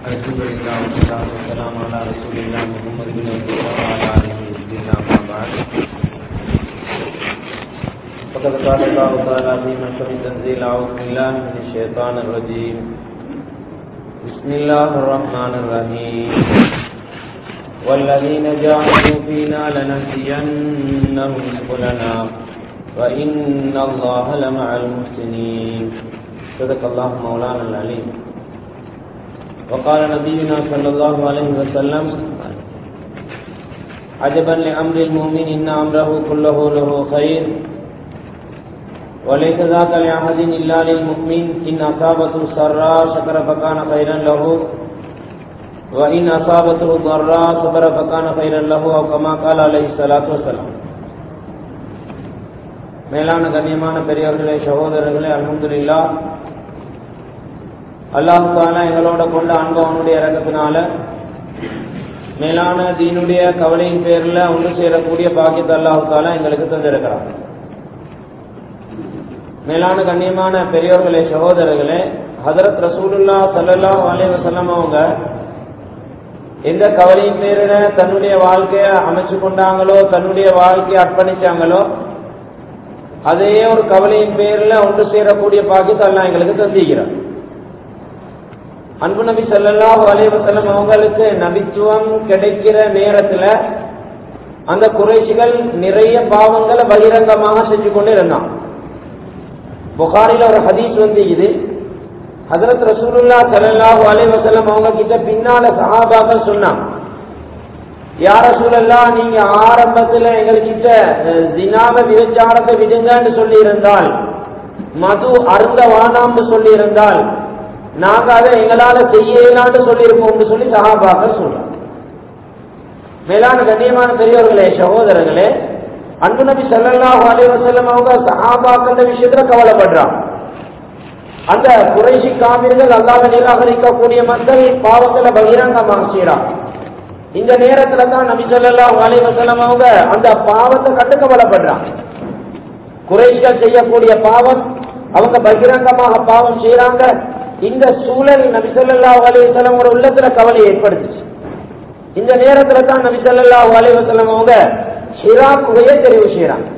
الحمد لله والصلاة والسلام على رسول الله محمد بن عبد الله وعلى آله وصحبه أما بعد فقد قال الله تعالى في محكم تنزيل أعوذ بالله من الشيطان الرجيم بسم الله الرحمن الرحيم والذين جاهدوا فينا لنهدينهم سبلنا وإن الله لمع المحسنين صدق الله مولانا العليم وقال نبينا صلى الله عليه وسلم عجبا لأمر المؤمن إن أمره كله له خير وليس ذاك لأحد إلا للمؤمن إن أصابته سراء شكر فكان خيرا له وإن أصابته ضراء صبر فكان خيرا له أو كما قال عليه الصلاة والسلام மேலான கண்ணியமான பெரியவர்களே சகோதரர்களே அலமதுல்லா அல்லாஹால எங்களோட கொண்ட அன்பு அவனுடைய இறக்கத்தினால மேலான தீனுடைய கவலையின் பேரில் ஒன்று சேரக்கூடிய பாக்கியத்தை அல்லாஹால எங்களுக்கு தந்திருக்கிறான் மேலான கண்ணியமான பெரியோர்களே சகோதரர்களே ஹதரத் ரசூலுல்லா சல்லல்லா அலே வசல்லம் அவங்க எந்த கவலையின் பேரில் தன்னுடைய வாழ்க்கையை அமைச்சு கொண்டாங்களோ தன்னுடைய வாழ்க்கையை அர்ப்பணிச்சாங்களோ அதே ஒரு கவலையின் பேரில் ஒன்று சேரக்கூடிய பாக்கியத்தை எல்லாம் எங்களுக்கு தந்திக்கிறார் அன்பு நபி சல்லாஹ் அலைவசல்லம் அவங்களுக்கு நபித்துவம் கிடைக்கிற நேரத்துல அந்த குறைச்சிகள் நிறைய பாவங்களை பகிரங்கமாக செஞ்சு கொண்டு இருந்தான் புகாரில ஒரு ஹதீஸ் வந்து இது ஹசரத் ரசூலுல்லா சல்லாஹூ அலைவசல்லம் அவங்க கிட்ட பின்னால சஹாபாக்கள் சொன்னான் யார சூழல்லா நீங்க ஆரம்பத்துல எங்ககிட்ட தினாவ விபச்சாரத்தை விடுங்கன்னு சொல்லி இருந்தால் மது அருந்த வானாம்னு சொல்லி இருந்தால் நாங்க அதை எங்களால செய்யலான்னு சொல்லியிருப்போம்னு சொல்லி சகாபாக்கள் சொல்றோம் மேலான கண்ணியமான பெரியவர்களே சகோதரர்களே அன்பு நபி சல்லாஹூ அலி வசல்லம் அவங்க சகாபாக்கள் விஷயத்துல கவலைப்படுறான் அந்த குறைசி காவிர்கள் அல்லாத நிராகரிக்கக்கூடிய மக்கள் பாவங்களை பகிரங்கமாக செய்யறாங்க இந்த நேரத்துல தான் நபி சொல்லலாம் அலி வசலம் அவங்க அந்த பாவத்தை கண்டு கவலைப்படுறாங்க குறைகள் செய்யக்கூடிய பாவம் அவங்க பகிரங்கமாக பாவம் செய்யறாங்க இந்த சூழல் நபி சொல்லா அலிவசலம் ஒரு உள்ளத்துல கவலை ஏற்படுத்துச்சு இந்த நேரத்துல தான் நபி சொல்லா அலிவசலம் அவங்க ஹிரா குகையை தெரிவு செய்யறாங்க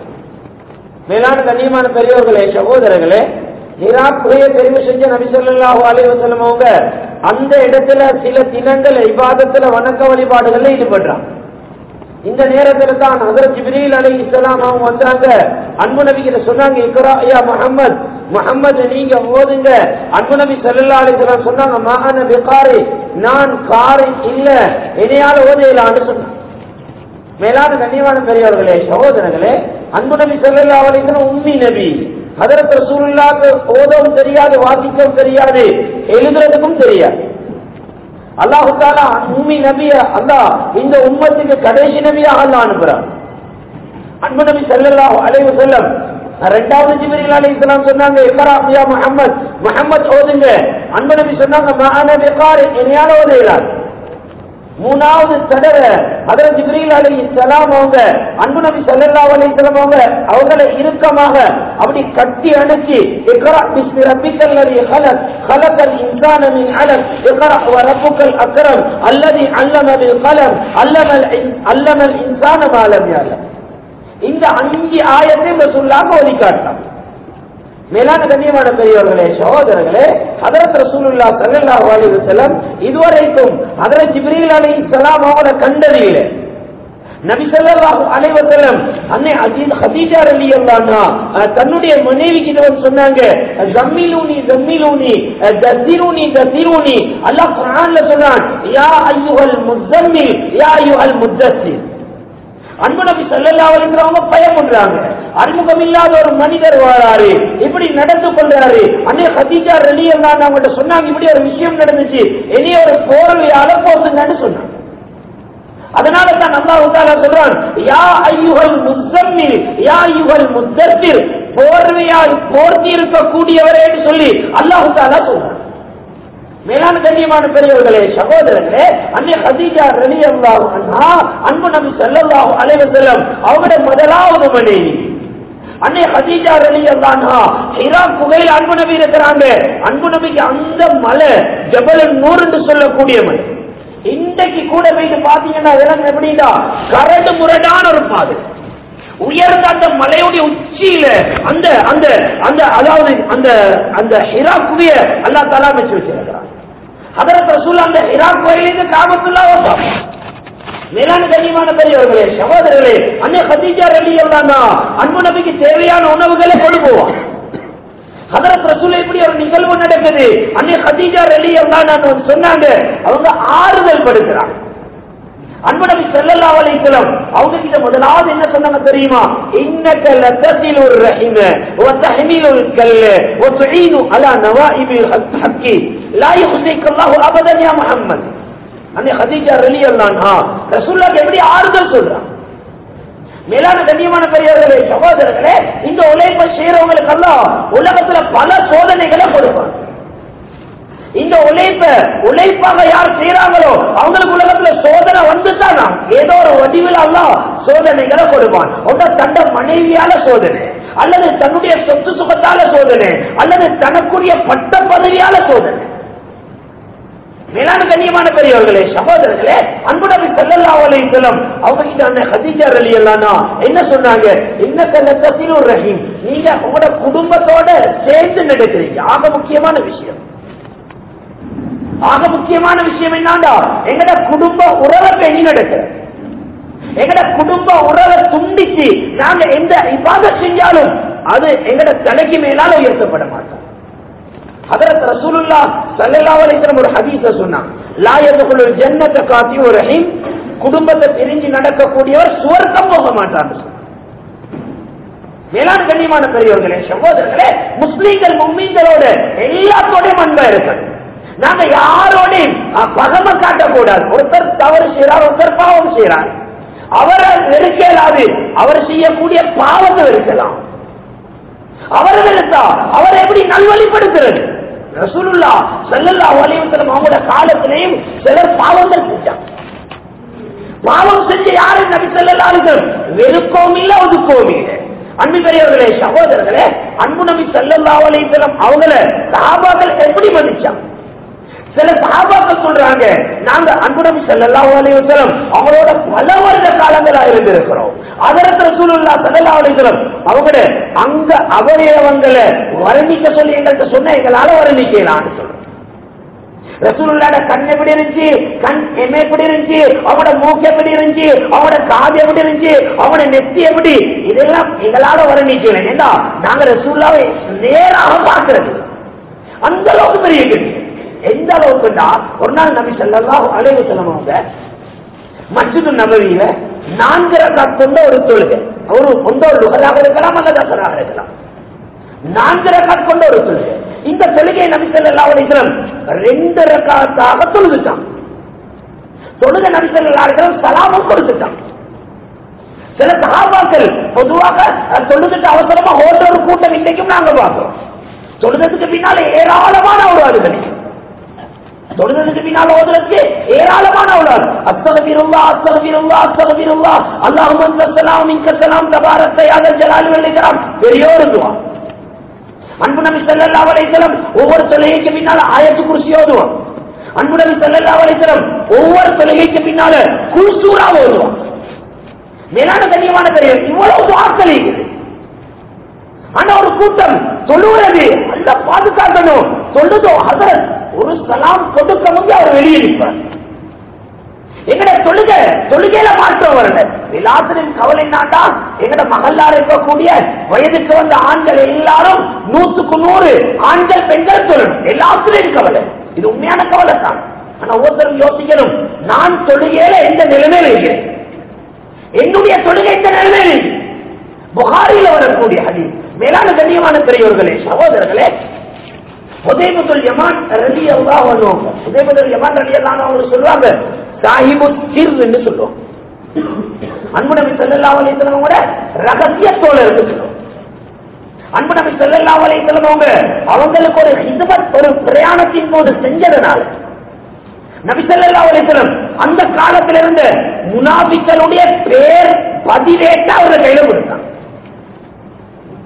மேலான கண்ணியமான பெரியவர்களே சகோதரர்களே ஹிரா குகையை தெரிவு செஞ்ச நபி சொல்லா அலிவசலம் அவங்க அந்த இடத்துல சில தினங்கள் இபாதத்துல வணக்க வழிபாடுகள்ல ஈடுபடுறான் இந்த நேரத்துல தான் ஹசரத் ஜிப்ரீல் அலி இஸ்லாம் அவங்க வந்தாங்க அன்பு நபி கிட்ட சொன்னாங்க இக்ரா யா முஹம்மத் முஹம்மது நீங்க ஓதுங்க அன்பு நபி சல்லா அலிஸ்லாம் சொன்னாங்க மகான பிகாரி நான் காரி இல்ல இணையால ஓதையிலான்னு சொன்னாங்க மேலான கண்ணியமான பெரியவர்களே சகோதரர்களே அன்பு நபி சல்லா அலிஸ்லாம் உம்மி நபி ஹதரத் ரசூலுல்லாக்கு ஓதவும் தெரியாது வாசிக்கவும் தெரியாது எழுதுறதுக்கும் தெரியாது அல்லாஹு தாலா உம்மி நபிய அல்லா இந்த உம்மத்துக்கு கடைசி நபியாக அல்லா அனுப்புறான் அன்பு நபி சல்லாஹு அலைவு செல்லம் ரெண்டாவது ஜிபிரில் அலி இஸ்லாம் சொன்னாங்க இக்கராபியா முகமது முகமது ஓதுங்க அன்பு நபி சொன்னாங்க மகான பிகார் என்னையால ஓதையிலார் மூணாவது தடவை அதில் ஜிப்ரீல் அலி சலாம் அவங்க அன்பு நபி சல்லா அலி சலாம் அவங்க அவங்களை இறுக்கமாக அப்படி கட்டி அணைச்சி இக்ரா பிஸ்மி ரப்பிக்கல் அலி ஹலக் ஹலக்கல் இன்சான மின் அலக் இக்ரா வ ரப்புக்கல் அக்ரம் அல்லதி அல்லம பில் கலம் அல்லமல் அல்லமல் இன்சான மாலம் யாலம் இந்த அஞ்சு ஆயத்தை ரசூல்லாக ஓதி காட்டான் மேலான கண்ணியமான பெரியவர்களே சகோதரர்களே ஹதரத் ரசூலுல்லா சல்லல்லாஹு அலைஹி வஸல்லம் இதுவரைக்கும் ஹதரத் ஜிப்ரீல் அலைஹிஸ்ஸலாம் அவங்கள கண்டதில்லை நபி ஸல்லல்லாஹு அலைஹி வஸல்லம் அன்னை அஜீத் ஹதீஜா ரலியல்லாஹு தன்னுடைய மனைவி கிட்ட வந்து சொன்னாங்க ஜம்மிலூனி ஜம்மிலூனி தஸிரூனி தஸிரூனி அல்லாஹ் குர்ஆன்ல சொல்றான் யா அய்யுஹல் முஸம்மில் யா அய்யுஹல் முத்தஸ்ஸிர் அன்பு நபி செல்லல்லாவதுங்கிறவங்க பயப்படுறாங்க அறிமுகம் இல்லாத ஒரு மனிதர் வாராரு இப்படி நடந்து கொள்றாரு அன்னைய ஹதீஜா ரெலி எல்லாம் அவங்கள்ட்ட சொன்னாங்க இப்படி ஒரு விஷயம் நடந்துச்சு இனி ஒரு போர்வையால போதுங்கன்னு சொன்னாங்க அதனால தான் அல்லாஹ் தாலா சொல்றான் யா ஐயுகல் முத்தம்மில் யா ஐயுகல் முத்தத்தில் போர்வையால் போர்த்தி இருக்கக்கூடியவரேன்னு சொல்லி அல்லாஹு தாலா சொல்றான் மேலான கண்ணியமான பெரியவர்களே சகோதரர்களே அன்னை ஹதீஜா ரலி அல்லாஹு அன்ஹா அன்பு நபி ஸல்லல்லாஹு அலைஹி வஸல்லம் அவருடைய முதலாவது மனைவி அன்னை ஹதீஜா ரலி அல்லானா ஹிரா குகையில் அன்பு நபி இருக்கிறாங்க அன்பு நபிக்கு அந்த மலை ஜபல் நூறு என்று சொல்லக்கூடிய மலை இன்றைக்கு கூட போயிட்டு பாத்தீங்கன்னா இதெல்லாம் எப்படின்னா கரடு முரடான ஒரு பாதை உயர்ந்த அந்த மலையுடைய உச்சியில அந்த அந்த அந்த அதாவது அந்த அந்த ஹிரா குவிய அல்லா தலா வச்சு வச்சிருக்கிறான் அதற்கு ரசூல் அந்த ஹிரா கோயிலுக்கு காபத்துல்லா வைப்பாங்க மேலான கண்ணியமான பெரியவர்களே சகோதரர்களே அன்னை ஹதீஜா ரலி அல்லானா அன்பு நபிக்கு தேவையான உணவுகளை கொண்டு போவான் ஹதரத் ரசூல் இப்படி ஒரு நிகழ்வு நடக்குது அன்னை ஹதீஜா ரலி அல்லானா சொன்னாங்க அவங்க ஆறுதல் படுக்கிறாங்க அன்பு நபி ஸல்லல்லாஹு அலைஹி வஸல்லம் அவங்க கிட்ட முதலாவது என்ன சொன்னாங்க தெரியுமா இன்னக லதசிலு الرحم وتحمل الكل وتعين على نوائب الحق لا يخزيك الله ابدا يا محمد அன்னை ஹதீஜா ரலியல்லாஹு அன்ஹா ரசூலுல்லாஹ் எப்படி ஆறுதல் சொல்றாங்க மேலான கண்ணியமான பெரியவர்களே சகோதரர்களே இந்த உழைப்பை செய்யறவங்களுக்கு எல்லாம் உலகத்துல பல சோதனைகளை கொடுப்பாங்க இந்த உழைப்ப உழைப்பாக யார் செய்யறாங்களோ அவங்களுக்கு உலகத்துல சோதனை வந்துட்டானா ஏதோ ஒரு வடிவில் எல்லாம் சோதனைகளை கொடுப்பான் ஒன்ற தண்ட மனைவியால சோதனை அல்லது தன்னுடைய சொத்து சுகத்தால சோதனை அல்லது தனக்குரிய பட்ட பதவியால சோதனை மேலான கண்ணியமான பெரியவர்களே சகோதரர்களே அன்புடவி செல்லல்லா செல்லம் அவங்க கிட்ட அந்த ஹதீஜா அலி அல்லானா என்ன சொன்னாங்க என்ன கல்லத்தில் ஒரு ரஹீம் நீங்க உங்களோட குடும்பத்தோட சேர்ந்து நடக்கிறீங்க ஆக முக்கியமான விஷயம் ஆக முக்கியமான விஷயம் என்னண்டா எங்கட குடும்ப உறவை பேணி நடக்கிற எங்கட குடும்ப உறவை துண்டிச்சு நாங்க எந்த இவ்வாக செஞ்சாலும் அது எங்கட தலைக்கு மேலால உயர்த்தப்பட மாட்டோம் ஹதரத் ரசூலுல்லா ஸல்லல்லாஹு அலைஹி வஸல்லம் ஒரு ஹதீஸ சொன்னாங்க லா யதுகுலுல் ஜன்னத காத்தி ஒரு ரஹீம் குடும்பத்தை பிரிஞ்சு நடக்கக்கூடியவர் சுவர்க்கம் போக மாட்டார் மேலான கண்ணியமான பெரியவர்களே சகோதரர்களே முஸ்லீம்கள் மும்மீன்களோட எல்லாத்தோடையும் அன்பா இருக்கணும் நாங்க யாரோடையும் அஹ், பகமை காட்டக்கூடாது ஒருத்தர் தவறு செய்யறார் ஒருத்தர் பாவம் செய்யறார் அவரை வெறுக்கலாது அவர் செய்யக்கூடிய பாவத்தை வெறுக்கலாம் அவரை வெறுத்தா அவரை எப்படி நல்வழிப்படுத்துறது ரசூலுல்லா ஸல்லல்லாஹு அலைஹி வஸல்லம் அவங்களோட காலத்திலேயும் சிலர் பாவங்கள் செஞ்சாங்க பாவம் செஞ்ச யாரும் நபி ஸல்லல்லாஹு அலைஹி வஸல்லம் வெறுக்கவும் இல்ல ஒதுக்கவும் இல்லை அன்பு பெரியவர்களே சகோதரர்களே அன்பு நபி ஸல்லல்லாஹு அலைஹி வஸல்லம் அவங்கள சஹாபாக்கள் எப்படி மதிச்சாங்க சில சஹாபாக்கள் சொல்றாங்க நாங்க அன்பு நபி ஸல்லல்லாஹு அலைஹி வஸல்லம் அவங்களோட பல வருட காலங்களா இருந்திருக்கிறோம் அதற்கு ரசூலுல்லாஹ் ஸல்லல்லாஹு அலைஹி வஸல்லம் அவங்களோட அங்க அவயவங்களை வர்ணிக்க சொல்லி எங்கள்கிட்ட சொன்ன எங்களால வர்ணிக்கலாம்னு சொல்றோம் ரசூலுல்லாட கண் எப்படி இருந்துச்சு கண் எம் எப்படி இருந்துச்சு அவனோட மூக்கு எப்படி இருந்துச்சு அவனோட காது எப்படி இருந்துச்சு அவனோட நெத்தி எப்படி இதெல்லாம் எங்களால வர்ணிக்கல ஏன்னா நாங்க ரசூல்லாவை நேராக பார்க்கிறது அந்த அளவுக்கு பெரிய கேள்வி எந்த அளவுக்குன்னா ஒரு நாள் நபி ஸல்லல்லாஹு அலைஹி வஸல்லம் அவங்க மஸ்ஜிது நபவியில நான்கு ரக்காத் கொண்ட ஒரு தொழுகை ஒரு கொண்ட ஒரு லுகராக இருக்கலாம் அல்லது அசராக இருக்கலாம் நான்கு ரக்காத் கொண்ட ஒரு தொழுகை இந்த தொழுகையை நபி ஸல்லல்லாஹு அலைஹி வஸல்லம் ரெண்டு ரக்காத்தாக தொழுதுட்டான் தொழுகை நபி ஸல்லல்லாஹு அலைஹி வஸல்லம் சலாமும் கொடுத்துட்டான் சில சகாபாக்கள் பொதுவாக அஹ், தொழுதுட்டு அவசரமா ஓடுற ஒரு கூட்டம் இன்றைக்கும் நாங்க பார்க்கிறோம் தொழுதத்துக்கு பின்னால ஏராளமான ஒரு அழுகலை தொழுதத்துக்கு பின்னால் ஓதுறதுக்கு ஏராளமான உள்ளார் அத்தகபிருல்லா அத்தகபிருல்லா அத்தகபிருல்லா அல்லாஹும் அந்த சலாம் இங்க சலாம் தபாரத்தை அதல் ஜலால் வெள்ளிக்கலாம் பெரியோர் இதுவா அன்பு நபி ஸல்லல்லாஹு அலைஹி வஸல்லம் ஒவ்வொரு தொழுகைக்கு பின்னால ஆயத்து குர்சி ஓதுவான் அன்பு நபி ஸல்லல்லாஹு அலைஹி வஸல்லம் ஒவ்வொரு தொழுகைக்கு பின்னால குல்சூரா ஓதுவான் மேலான கண்ணியமான தெரியும் இவ்வளவு துவாக்கள் இருக்குது ஆனா ஒரு கூட்டம் சொல்லுவது அல்ல பாதுகாக்கணும் சொல்லுதோ ஹசரத் ஒரு சலாம் கொடுக்க முந்தைய அவர் வெளியே நிற்பார் எங்கட தொழுக தொழுகையில மாற்றம் வரல விலாசனின் கவலை என்னாண்டா எங்கட மகள்லார் இருக்கக்கூடிய வயதுக்கு வந்த ஆண்கள் எல்லாரும் நூத்துக்கு நூறு ஆண்கள் பெண்கள் சொல்லணும் எல்லாத்திலையும் கவலை இது உண்மையான கவலை தான் ஆனா ஒவ்வொருத்தரும் யோசிக்கணும் நான் தொழுகையில எந்த நிலைமையில இருக்கிறேன் என்னுடைய தொழுகை எந்த நிலைமையில இருக்கு புகாரில வரக்கூடிய ஹதி மேலான கண்ணியமான பெரியவர்களே சகோதரர்களே உதயபுத்தல் யமான் ரலி அல்லாஹ் வருவாங்க உதயபுத்தல் யமான் ரலி அல்லாஹ் அவங்க சொல்லுவாங்க சாஹிபு சிர் என்று சொல்லுவாங்க அன்பு நபி ஸல்லல்லாஹு அலைஹி வஸல்லம் கூட ரகசிய தோழர் சொல்லுவாங்க அன்பு நபி ஸல்லல்லாஹு அலைஹி வஸல்லம் அவங்க அவங்களுக்கு ஒரு ஹிதமத் ஒரு பிரயாணத்தின் போது செஞ்சதுனால நபி ஸல்லல்லாஹு அலைஹி வஸல்லம் அந்த காலத்துல இருந்த முனாபிக்களுடைய பேர் பதிவேட்ட அவர் கையில கொடுத்தாங்க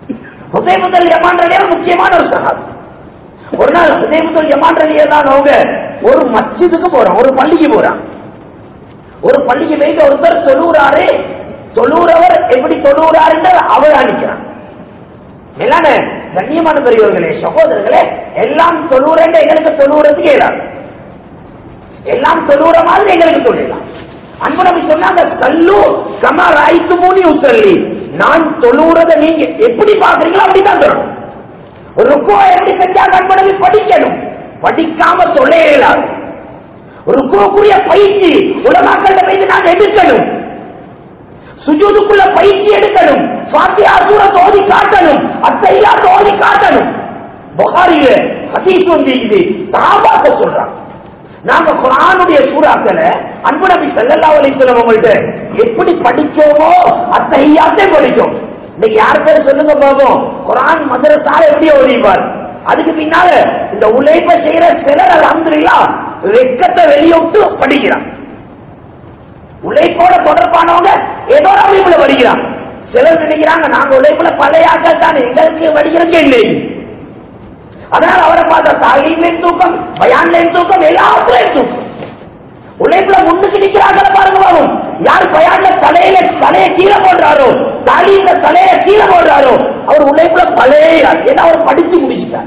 ஹுசைமுதல் யமான் ரலியா முக்கியமான ஒரு சகாபி ஒரு நாள் ஹுசைமுதல் யமான் ரலியா தான் அவங்க ஒரு மஸ்ஜிதுக்கு போறான் ஒரு பள்ளிக்கு போறான் ஒரு பள்ளிக்கு போயிட்டு ஒருத்தர் தொழுகிறாரு தொழுகிறவர் எப்படி தொழுகிறாருன்னு அவதானிக்கிறான் மேலான கண்ணியமான பெரியவர்களே சகோதரர்களே எல்லாம் தொழுகிறேன் எங்களுக்கு தொழுகிறதுக்கு இயலாது எல்லாம் தொழுகிற மாதிரி எங்களுக்கு தொழிலாம் அன்பு நபி சொன்னாங்க கல்லு கமா ராய்த்து மூணி உத்தல்லி நான் தொழுகிறத நீங்க எப்படி பாக்குறீங்களோ அப்படிதான் சொல்லணும் ஒரு ருக்குவா எப்படி செஞ்சாங்க அன்பு நபி படிக்கணும் படிக்காம தொல்ல இயலாது ஒரு ருக்குவக்குரிய பயிற்சி உலகாக்கள் மீது நான் எடுக்கணும் சுஜூதுக்குள்ள பயிற்சி எடுக்கணும் பாத்தியா சூரத் ஓதி காட்டணும் அத்தையா ஓதி காட்டணும் புகாரில ஹதீஸ் வந்து இது சாபாக்க சொல்றாங்க நாங்க குரானுடைய சூறாக்களை அன்பு நபி ஸல்லல்லாஹு அலைஹி வஸல்லம் அவங்கள்ட்ட எப்படி படிச்சோமோ அத்தையாத்தே படிச்சோம் இன்னைக்கு யார் பேர் சொல்லுங்க பாப்போம் குரான் மதரசா எப்படி ஓதிப்பார் அதுக்கு பின்னால இந்த உழைப்ப செய்யற சிலர் அல்ஹம்துலில்லாஹ் வெக்கத்தை வெளியிட்டு படிக்கிறான் உழைப்போட தொடர்பானவங்க ஏதோ ஒரு அமைப்புல படிக்கிறாங்க சிலர் நினைக்கிறாங்க நாங்க உழைப்புல பழைய ஆக்கள் தானே எங்களுக்கு படிக்கிறதுக்கே இல்லை அதனால அவரை பார்த்தா தாலிலையும் தூக்கம் பயான்லையும் தூக்கம் எல்லாத்துலயும் தூக்கம் உழைப்புல முன்னுக்கு நிக்கிறாங்கள பாருங்க பாவம் யார் பயான்ல தலையில தலைய கீழே போடுறாரோ தாலியில தலைய கீழே போடுறாரோ அவர் உழைப்புல பழைய ஆள். ஏன்னா அவர் படிச்சு முடிச்சுட்டார்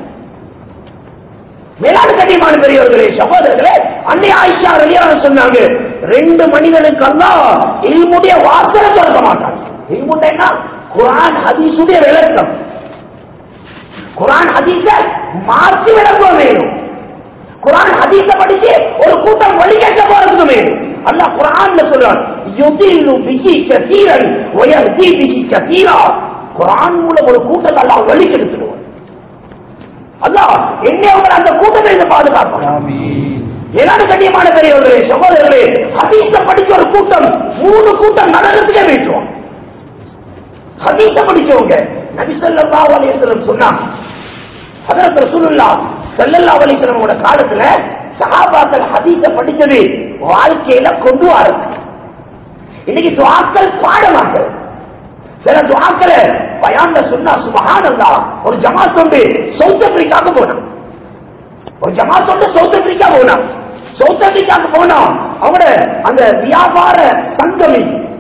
மேலான கண்ணியமான பெரியவர்களே சகோதரர்களே அன்னை ஆயிஷா வெளியான சொன்னாங்க ரெண்டு மனிதனுக்கு எல்லாம் இல்முடைய வாசனை திறக்க மாட்டாங்க இல்முன்னா குரான் ஹதீஸுடைய விளக்கம் குரான் ஹதீஸ மாற்றி விளக்கம் வேணும் குரான் ஹதீஸ படிச்சு ஒரு கூட்டம் வழிகேட்ட போறதுக்கு வேணும் அல்லாஹ் குரான்ல சொல்றான் யுதில்லு பிஹி கசீரன் வயஹ்தி பிஹி கசீரா குரான் மூலம் ஒரு கூட்டத்தை அல்லாஹ் வழிகெடுத்துடுவான் அல்லாஹ் என்னை அவங்க அந்த கூட்டத்தை இருந்து பாதுகாப்பான் ஏதாவது கண்ணியமான பெரியவர்களே சகோதரர்களே ஹதீஸ படிச்ச ஒரு கூட்டம் மூணு கூட்டம் நரகத்துக்கே வீட்டுவோம் ஹதீஸ படிச்சவங்க நபி ஸல்லல்லாஹு அலைஹி வஸல்லம் சொன்னாங்க ஹதரத் ரசூலுல்லாஹ் ஸல்லல்லாஹு அலைஹி வஸல்லம் காலத்துல சஹாபாக்கள் ஹதீஸ படிச்சது வாழ்க்கையில கொண்டு வராங்க இன்னைக்கு துஆக்கள் பாடமாக்கள் சில துஆக்களை பயான்ல சொன்னா சுபஹானல்லாஹ் ஒரு ஜமாத் வந்து சவுத் ஆப்பிரிக்காவுக்கு போனான் ஒரு ஜமாத் வந்து சவுத் ஆப்பிரிக்கா போனான் சவுத் ஆப்பிரிக்காவுக்கு போனோம் அவங்களோட அந்த வியாபார சங்கமி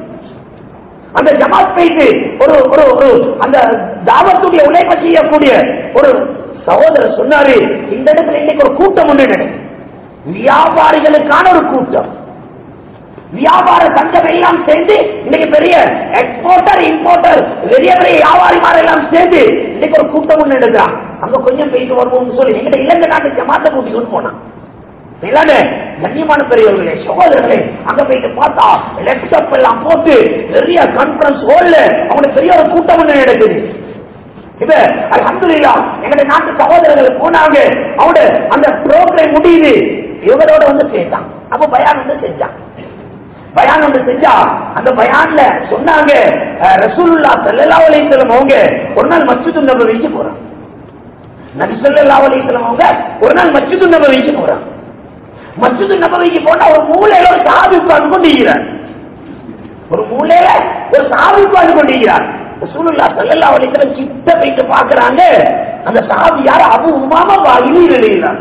அந்த ஜமாத் போயிட்டு ஒரு ஒரு ஒரு அந்த தாவத்துடைய உழைப்ப செய்யக்கூடிய ஒரு சகோதரர் சொன்னாரு இந்த இடத்துல இன்னைக்கு ஒரு கூட்டம் ஒன்று நடக்கும் வியாபாரிகளுக்கான ஒரு கூட்டம் வியாபார சங்கம் எல்லாம் சேர்ந்து இன்னைக்கு பெரிய எக்ஸ்போர்ட்டர் இம்போர்ட்டர் பெரிய பெரிய வியாபாரிமார் எல்லாம் சேர்ந்து இன்னைக்கு ஒரு கூட்டம் ஒன்று எடுக்கிறான் அங்க கொஞ்சம் போயிட்டு வருவோம்னு சொல்லி எங்கிட்ட இலங்கை நாட்டு ஜமாத்தை கூட்டிட்டு போனான் இல்லாத கண்ணியமான பெரியவர்களே சகோதரர்களே அங்க போயிட்டு பார்த்தா லேப்டாப் எல்லாம் போட்டு பெரிய கான்பரன்ஸ் ஹால்ல அவனுக்கு பெரிய ஒரு கூட்டம் ஒன்று நடக்குது இப்ப அல்ஹம்துலில்லா எங்களுடைய நாட்டு சகோதரர்கள் போனாங்க அவனோட அந்த ப்ரோக்ராம் முடியுது இவரோட வந்து சேர்த்தான் அப்ப பயான் வந்து செஞ்சான் பயான் வந்து செஞ்சா அந்த பயான்ல சொன்னாங்க அஹ், ரசூலுல்லா ஸல்லல்லாஹு அலைஹி வஸல்லம் அவங்க ஒரு நாள் மஸ்ஜிது நபவிக்கு போறாங்க நபி ஸல்லல்லாஹு அலைஹி வஸல்லம் அவங்க ஒரு நாள் மஸ்ஜிது நபவிக்கு போறாங்க மஸ்ஜிது நபவிக்கு போனா ஒரு மூலையில ஒரு சாவி உட்கார்ந்து கொண்டிருக்கிறார் ஒரு மூலையில ஒரு சாவி உட்கார்ந்து கொண்டிருக்கிறார் ரசூலுல்லாஹ் ஸல்லல்லாஹு அலைஹி வஸல்லம் கிட்ட போயிட்டு பார்க்கறாங்க அந்த சாவி யார் அபு உமாமா வாயிலில் எழுதினார்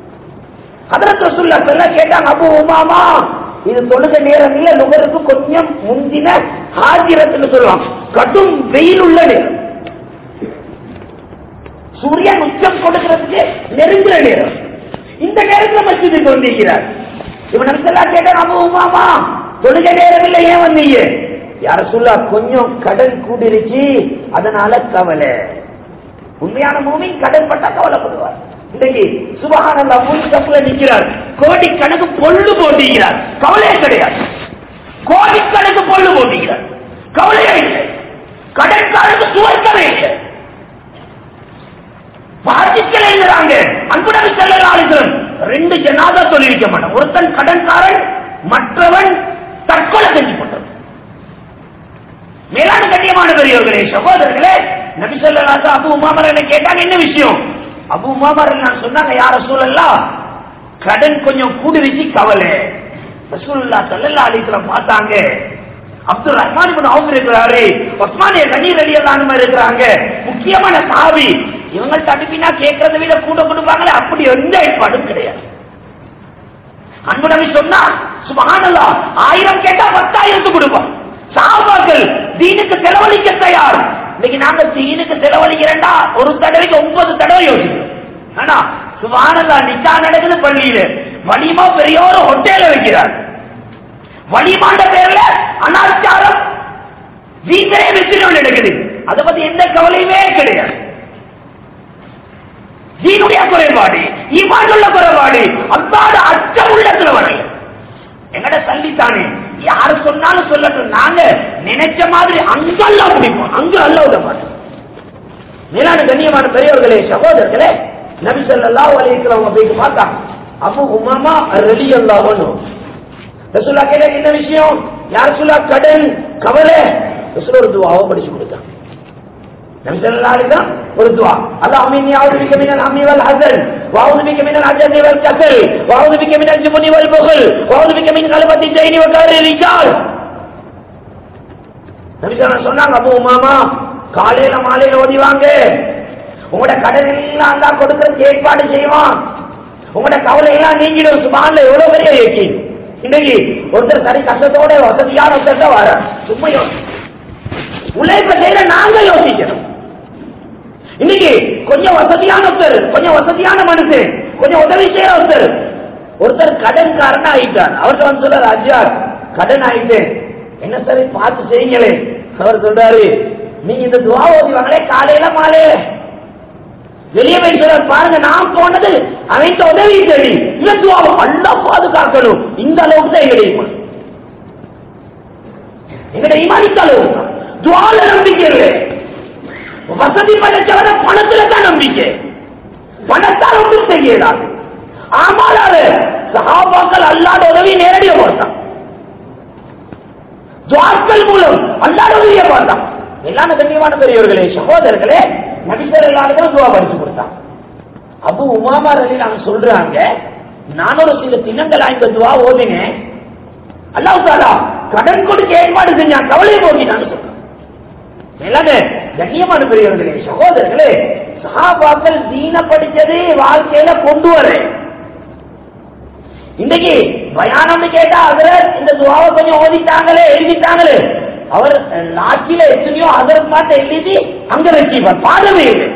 ஹதரத் ரசூல்லா சொல்ல கேட்டாங்க அபு உமாமா இது தொழுக நேரம் இல்ல நுகருக்கு கொஞ்சம் முந்தின ஹாஜிரத்துன்னு சொல்லுவாங்க கடும் வெயில் உள்ள நேரம் சூரியன் உச்சம் கொடுக்கிறதுக்கு நெருங்குற நேரம் இந்த நேரத்தில் மஸ்ஜிதுக்கு வந்திருக்கிறார் இவன் நபிசல்லா கேட்டான் அபு உமாமா தொழுக நேரம் இல்லை ஏன் வந்தீங்க யார சொல்லா கொஞ்சம் கடன் கூடிருச்சு அதனால கவலை உண்மையான மூமி கடன் பட்டா கவலைப்படுவார் இன்னைக்கு சுபகானந்தா மூணு தப்புல நிற்கிறார் கோடி கணக்கு பொல்லு போட்டிக்கிறார் கவலையே கிடையாது கோடி கணக்கு பொல்லு போட்டிக்கிறார் கவலையே இல்லை கடன்காரனுக்கு சுவைக்கவே இல்லை பாதிக்கல எழுதுறாங்க அன்புடன் செல்லலாம் ரெண்டு ஜனாதா சொல்லியிருக்க மாட்டான் ஒருத்தன் கடன்காரன் மற்றவன் தற்கொலை செஞ்சு கொண்டவன் மேலான கண்ணியமான பெரியவர்களே சகோதரர்களே நபி சொல்லலாசா அபு உமாமர் என்ன கேட்டாங்க என்ன விஷயம் அபு உமாமர் நான் சொன்னாங்க யார சூழல்லா கடன் கொஞ்சம் கூடிருச்சு கவலை ரசூலுல்லா சல்லல்லா அலிஸ்லாம் பார்த்தாங்க அப்துல் ரஹ்மான் இப்னு அவுஃப் இருக்கிறாரு உஸ்மானிய கண்ணீர் அலி அல்லாஹ் இருக்கிறாங்க முக்கியமான சாவி இவங்கள்ட்ட அனுப்பினா கேட்கறத விட கூட கொடுப்பாங்களே அப்படி எந்த ஏற்பாடும் கிடையாது அன்பு நபி சொன்னா சுபஹானல்லாஹ் ஆயிரம் கேட்டா பத்தாயிரத்து கொடுப்போம் சாபாக்கள் தீனுக்கு செலவழிக்க தயார் இன்னைக்கு நாங்க தீனுக்கு செலவழிக்கிறேன்டா ஒரு தடவைக்கு ஒன்பது தடவை யோசிக்கிறோம் ஆனா சுபஹானல்லா நிச்சா நடக்குது பள்ளியில வலிமா பெரிய ஒரு ஹோட்டல வைக்கிறார் வழிபாண்ட பேர்ல அனாச்சாரம் வீட்டிலே வெற்றிகள் நடக்குது அதை பத்தி எந்த கவலையுமே கிடையாது தீனுடைய குறைபாடு ஈமான்ல குறைபாடு அத்தாட அச்சம் உள்ளத்துல வரை எங்கட சல்லித்தானே யாரு சொன்னாலும் சொல்லட்டும் நாங்க நினைச்ச மாதிரி அங்க அல்ல முடிப்போம் அங்க அல்ல விட மாட்டோம் மேலான கண்ணியமான பெரியவர்களே சகோதரர்களே நபி ஸல்லல்லாஹு அலைஹி வஸல்லம் போயிட்டு பார்த்தா அபு உமாமா ரலியல்லாஹு அன்ஹு ரசூலா கேட்ட என்ன விஷயம் யார் சொல்லா கடன் கவலை ரசூல் ஒரு துவாவை படிச்சு கொடுத்தாங்க நபி ஸல்லல்லாஹு அலைஹி வஸல்லம் ஒரு துவா அல்லாஹும்ம இன்னி அஊது பிக மினல் ஹம்மி வல் ஹஸன் வஅஊது பிக மினல் அஜஸி வல் கஸல் வஅஊது பிக மினல் ஜுபனி வல் புகல் வஅஊது பிக மின் கலபத்தி தைனி வ காரி ரிஜால் நபி ஸல்லல்லாஹு சொன்னாங்க அபு உமாமா காலையில மாலையில ஓடி வாங்க உங்களோட கடன் எல்லாம் தான் கொடுக்கறதுக்கு ஏற்பாடு செய்வான் உங்களோட கவலை எல்லாம் நீங்கிடும் சுமான்ல எவ்வளவு பெரிய இயக்கி இன்னைக்கு ஒருத்தர் சரி கஷ்டத்தோட வசதியான ஒருத்தர் வர சும்மா யோசி உழைப்ப செய்யற நாங்க யோசிக்கணும் இன்னைக்கு கொஞ்சம் வசதியான ஒருத்தர் கொஞ்சம் வசதியான மனுஷன் கொஞ்சம் உதவி செய்யற ஒருத்தர் ஒருத்தர் கடன் காரணம் ஆயிட்டார் அவர்கிட்ட வந்து சொல்றாரு அஜியார் கடன் ஆயிட்டேன் என்ன சரி பார்த்து செய்யுங்களே அவர் சொல்றாரு நீங்க இந்த துவா ஓதிவாங்களே காலையில மாலையில வெளியே போய் சொல்றாரு பாருங்க நான் போனது அவன் உதவி தேடி இந்த துவாவை அல்லா பாதுகாக்கணும் இந்த அளவுக்கு தான் எங்களுடைய ஈமான் எங்களுடைய ஈமானித்த அளவு துவால நம்பிக்கை இல்லை வசதி படைச்சவர பணத்துல தான் நம்பிக்கை பணத்தால் ஒன்றும் செய்யலாது ஆமாலால சகாபாக்கள் அல்லாத உதவி நேரடியாக பார்த்தான் துவாக்கள் மூலம் அல்லாத உதவியை பார்த்தான் எல்லாரும் கண்ணியமான பெரியவர்களே சகோதரர்களே நபிசர் எல்லாருக்கும் துவா படிச்சு கொடுத்தான் அபு உமாமா ரலி நாங்க சொல்றாங்க நான் ஒரு சில தினங்கள் இந்த துவா ஓதினேன் அல்லாஹ் தாலா கடன் கொடுக்க ஏற்பாடு செஞ்சான் கவலையை போக்கிட்டான்னு சொல்றான் எல்லாமே கண்ணியமான பெரியவர்களே சகோதரர்களே சஹாபாக்கள் தீன படிச்சது வாழ்க்கையில கொண்டு வர இன்னைக்கு பயானம்னு கேட்டா அதுல இந்த துவாவை கொஞ்சம் ஓதிட்டாங்களே எழுதிட்டாங்களே அவர் நாட்டில எத்தனையோ அதற்கு மாத்த எழுதி அங்க வச்சிருப்பார் பாடமே இல்லை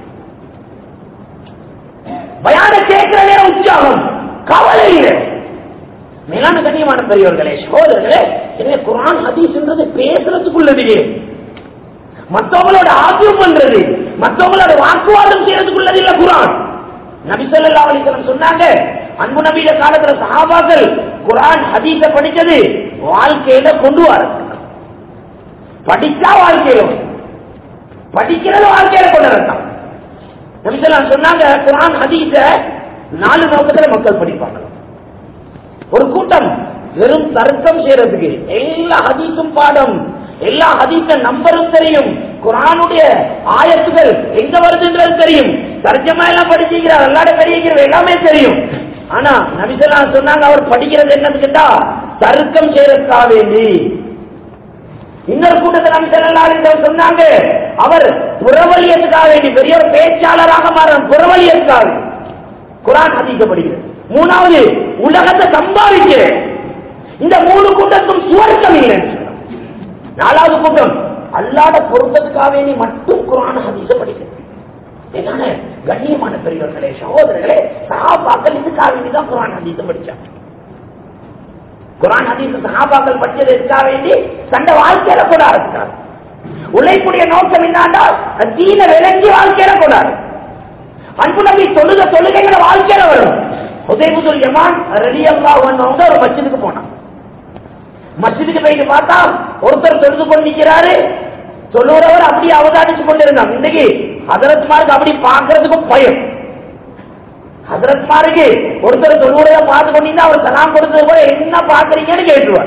பயான கேட்கிற நேரம் உற்சாகம் கவலை இல்லை மேலான கண்ணியமான பெரியவர்களே சகோதரர்களே எனவே குரான் ஹதீஸ்ன்றது பேசுறதுக்குள்ளது மற்றவங்களோட ஆர்வம் பண்றது மற்றவங்களோட வாக்குவாதம் செய்யறதுக்குள்ளது இல்ல குரான் நபி ஸல்லல்லாஹு அலைஹி வஸல்லம் சொன்னாங்க அன்பு நபியில காலத்துல சஹாபாக்கள் குரான் ஹதீஸ படிச்சது வாழ்க்கையில கொண்டு வர படிச்சா வாழ்க்கையில படிக்கிறது வாழ்க்கையில கொண்டு வரலாம் நபி ஸல்லல்லாஹு சொன்னாங்க குரான் ஹதீஸ நாலு நோக்கத்துல மக்கள் படிப்பாங்க ஒரு கூட்டம் வெறும் தர்க்கம் செய்யறதுக்கு எல்லா ஹதீஸும் பாடம் எல்லா ஹதீஸ நம்பரும் தெரியும் குரானுடைய ஆயத்துகள் எங்க வருதுன்றது தெரியும் தர்ஜமா எல்லாம் படிச்சுக்கிறார் எல்லாட பெரிய எல்லாமே தெரியும் ஆனா நபிசல்லா சொன்னாங்க அவர் படிக்கிறது என்னன்னு கேட்டா தர்க்கம் செய்யறதுக்காக வேண்டி இன்னொரு கூட்டத்தில் நபிசல்லா சொன்னாங்க அவர் புறவழியத்துக்காக வேண்டி பெரிய ஒரு பேச்சாளராக மாற புறவழியத்துக்காக குரான் ஹதீஸ படிக்கிறது மூணாவது உலகத்தை சம்பாதிக்க இந்த மூணு கூட்டத்தும் சுவர்க்கம் இல்லை நாலாவது கூட்டம் அல்லாத பொருத்தத்துக்காக வேண்டி மட்டும் குரான் ஹதீஸ படிக்கிறது என்னன்னு கண்ணியமான பெரியவர்களே சகோதரர்களே சஹாபாக்கள் இதுக்காக வேண்டிதான் குரான் ஹதீஸ படிச்சாங்க குரான் ஹதீஸ் சஹாபாக்கள் படிச்சது எதுக்காக வேண்டி தண்ட வாழ்க்கையில கூட இருக்கிறார் உழைப்புடைய நோக்கம் என்னண்டா தீன விளங்கி வாழ்க்கையில கூடாது அன்பு நம்பி தொழுக தொழுகைங்கிற வாழ்க்கையில வரும் உதயபுதுல் யமான் ரலி அல்லா வந்தவங்க ஒரு மஸ்ஜிதுக்கு போனான் மஸ்ஜிதுக்கு போயிட்டு பார்த்தா ஒருத்தர் தொழுது கொண்டு நிற்கிறாரு சொல்லுறவர் அப்படியே அவதானிச்சு கொண்டிருந்தாங்க இன்னைக்கு ஹதரத்மாருக்கு அப்படி பார்க்கறதுக்கும் பயம் ஹதரத்மாருக்கு ஒருத்தர் தொழுவுறத பார்த்து கொண்டிருந்தா அவர் சலாம் கொடுத்தது கூட என்ன பாக்குறீங்கன்னு கேட்டுருவார்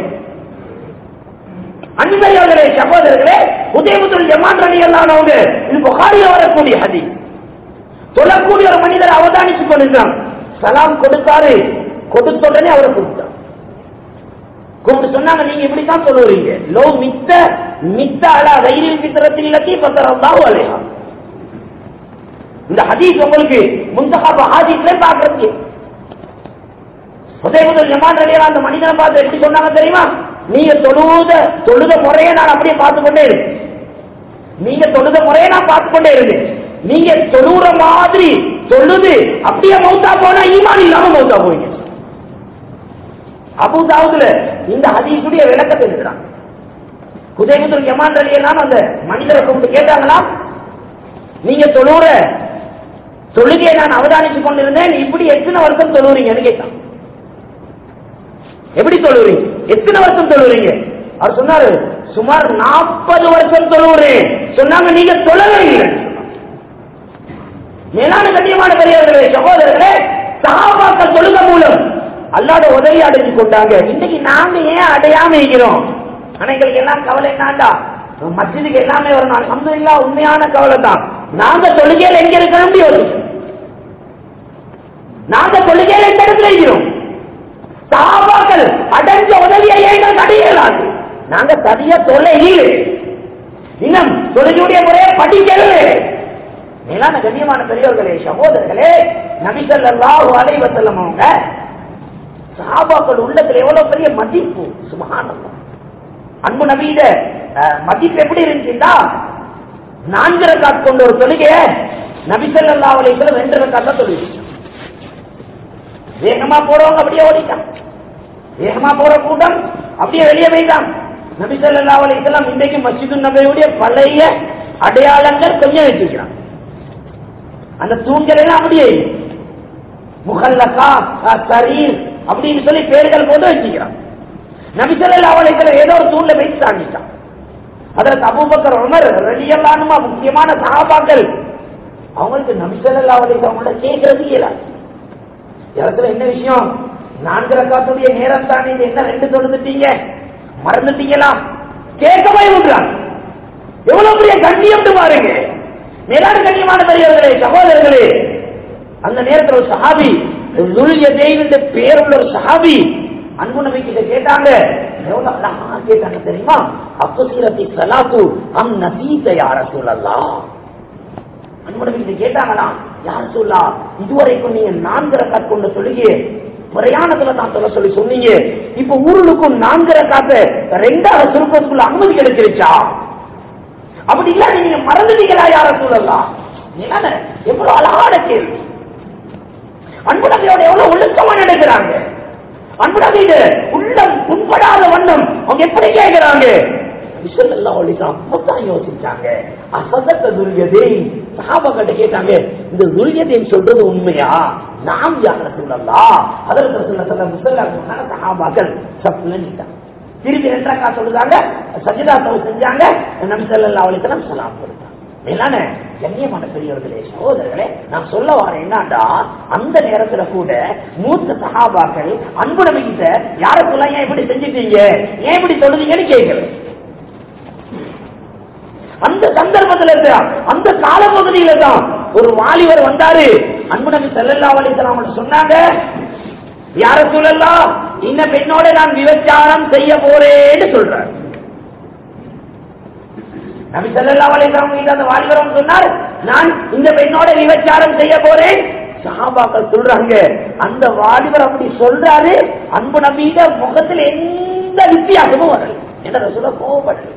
அன்பர்களே சகோதரர்களே உதயபுத்தூர் ஜமான் ரலி அல்லானவங்க இது புகாரில வரக்கூடிய ஹதி சொல்லக்கூடிய ஒரு மனிதர் அவதானிச்சு கொண்டிருந்தாங்க சலாம் கொடுத்தாரு கொடுத்த உடனே அவரை கொடுத்தார் கூப்பிட்டு சொன்னாங்க நீங்க இப்படித்தான் சொல்லுவீங்க லோ மித்த மித்த அலா ரயிலில் சித்திரத்தில் இல்லத்தி பத்திரம் அலையா இந்த ஹதீஸ் உங்களுக்கு முந்தகாப ஹாதீஸ்ல பாக்குறதுக்கு உதய முதல் ஜமான் ரலியல்லாஹு அந்த மனிதனை பார்த்து எப்படி சொன்னாங்க தெரியுமா நீங்க தொழுத தொழுத முறையை நான் அப்படியே பார்த்து கொண்டே இருக்கேன் நீங்க தொழுத முறையை நான் பார்த்து கொண்டே இருந்தேன் நீங்க தொழுற மாதிரி தொழுது அப்படியே மௌத்தா போனா ஈமான் இல்லாம மௌத்தா போவீங்க அபுதாவுதுல இந்த ஹதீஸுடைய விளக்கத்தை இருக்கிறான் குதைமுதல் யமான் ரலியெல்லாம் அந்த மனிதரை கூப்பிட்டு கேட்டாங்களா நீங்க தொழுற தொழுகையை நான் அவதானிச்சு கொண்டிருந்தேன் இப்படி எத்தனை வருஷம் தொழுறீங்கன்னு கேட்டான் எப்படி தொழுறீங்க எத்தனை வருஷம் தொழுறீங்க அவர் சொன்னாரு சுமார் நாற்பது வருஷம் தொழுகிறேன் சொன்னாங்க நீங்க தொழவே இல்லை மேலான கண்ணியமான பெரியவர்களே சகோதரர்களே சகாபாக்கள் தொழுக மூலம் அல்லாத உதவி அடைஞ்சு கொண்டாங்க இன்னைக்கு நாங்க ஏன் அடையாம இருக்கிறோம் ஆனா எங்களுக்கு எல்லாம் கவலை என்னாண்டா மஸ்ஜிதுக்கு எல்லாமே வரணும் அல்ஹம்துலில்லாஹ் உண்மையான கவலை தான் நாங்க தொழுகையில எங்க இருக்கணும் யோசிக்கிறோம் நாங்க தொழுகையில எந்த இடத்துல இருக்கிறோம் சாபாக்கள் அடைஞ்ச உதவியை எங்கள் அடையலாது நாங்க சரிய தொல்லை இல்லை இன்னும் தொழுகையுடைய முறையை படிக்கல மேலான கண்ணியமான பெரியவர்களே சகோதரர்களே நபிசல்லாஹு அலைவசல்லம் அவங்க சாபாக்கள் உள்ளத்துல எவ்வளவு பெரிய மதிப்பு சுபஹானல்லாஹ் அன்பு நபியிட அஹ், மதிப்பு எப்படி இருந்துச்சுன்னா நான்கு ரக்காத் கொண்ட ஒரு தொழுகைய நபிசல்லா அலைவசல்லம் ரெண்டு ரக்காத் தான் தொழுகை வேகமா போறவங்க அப்படியே ஓடிட்டான் வேகமா போற கூட்டம் அப்படியே வெளியே போயிட்டான் நபி ஸல்லல்லாஹு அலைஹி வஸல்லம் இன்றைக்கு மஸ்ஜிது நபியுடைய பழைய அடையாளங்கள் கொஞ்சம் வச்சிருக்கிறான் அந்த தூண்கள் எல்லாம் அப்படியே முகல்லகா சரீர் அப்படின்னு சொல்லி பேர்கள் போட்டு வச்சுக்கிறான் நபி ஸல்லல்லாஹு அலைஹி வஸல்லம் ஏதோ ஒரு தூண்ல போய் தாண்டிட்டான் அதற்கு அபூபக்கர் உமர் ரலியல்லாஹு முக்கியமான சஹாபாக்கள் அவங்களுக்கு நபி ஸல்லல்லாஹு அலைஹி வஸல்லம் கேட்கறது இயலாது இடத்துல என்ன விஷயம் நான்கு ரக்காத்துடைய நேரம் தான் நீங்க என்ன ரெண்டு தொழுதுட்டீங்க மறந்துட்டீங்களா கேட்கவே விடுறாங்க எவ்வளவு பெரிய கண்ணியம் பாருங்க மேலான கண்ணியமான பெரியவர்களே சகோதரர்களே அந்த நேரத்தில் ஒரு சஹாபி என்ற பேர் உள்ள ஒரு சஹாபி அன்பு நபி கிட்ட கேட்டாங்க எவ்வளவு அழகா கேட்டாங்க தெரியுமா அப்புசீரத்தி சலாத்து அம் நசீத யார சொல்லலாம் அன்புடன் இதை கேட்டாங்களா யார் சொல்லா இதுவரைக்கும் நீங்க நான்கு ரக்காத் கொண்ட சொல்லியே பிரயாணத்துல நான் சொல்ல சொல்லி சொன்னீங்க இப்ப ஊருக்கும் நான்கு ரக்காத்த ரெண்டாவது சுருக்கத்துக்குள்ள அனுமதி கிடைச்சிருச்சா அப்படி இல்ல நீங்க மறந்துட்டீங்களா யார சொல்லலாம் என்னன்னு எவ்வளவு அழகான கேள்வி அன்புடமையோட எவ்வளவு ஒழுக்கமா நடக்கிறாங்க அன்புடமையில உள்ளம் புண்படாத வண்ணம் அவங்க எப்படி கேட்கிறாங்க விஸ்வல்லா அப்பதான் யோசிச்சாங்க அசதத்த துல்யதே சஹாபாக்கிட்ட கேட்டாங்க இந்த துல்யதேன் சொல்றது உண்மையா நாம் யார சொல்லலாம் அதற்கு சொல்ல சொல்ல முசல்லா சஹாபாக்கள் சப்புல நீட்டாங்க திருப்பி ரெண்டரக்கா சொல்லுறாங்க சஜிதா தவு செஞ்சாங்க நபி ஸல்லல்லாஹு அலைஹி வஸல்லம் சலாம் கொடுத்தாங்க மேலான கண்ணியமான பெரியவர்களே சகோதரர்களே நான் சொல்ல வரேன் என்னடா அந்த நேரத்துல கூட மூத்த சஹாபாக்கள் அன்பு நபிக்கிட்ட யார சொல்ல ஏன் இப்படி செஞ்சிட்டீங்க ஏன் இப்படி சொல்லுதீங்கன்னு கேட்கிறேன் அந்த சந்தர்ப்பத்துல தான் அந்த காலப்பகுதியில தான் ஒரு வாலிபர் வந்தாரு அன்பு நபி ஸல்லல்லாஹு அலைஹி வஸல்லம் சொன்னாங்க யார சொல்லலாம் இந்த பெண்ணோட நான் விபச்சாரம் செய்ய போறேன்னு சொல்றார் நபி ஸல்லல்லாஹு அலைஹி வஸல்லம் கிட்ட அந்த வாலிபர் வந்து சொன்னார் நான் இந்த பெண்ணோட விபச்சாரம் செய்ய போறேன் சஹாபாக்கள் சொல்றாங்க அந்த வாலிபர் அப்படி சொல்றாரு அன்பு நபியிட முகத்தில் எந்த வித்தியாசமும் வரல என்ன சொல்ல கோபப்படல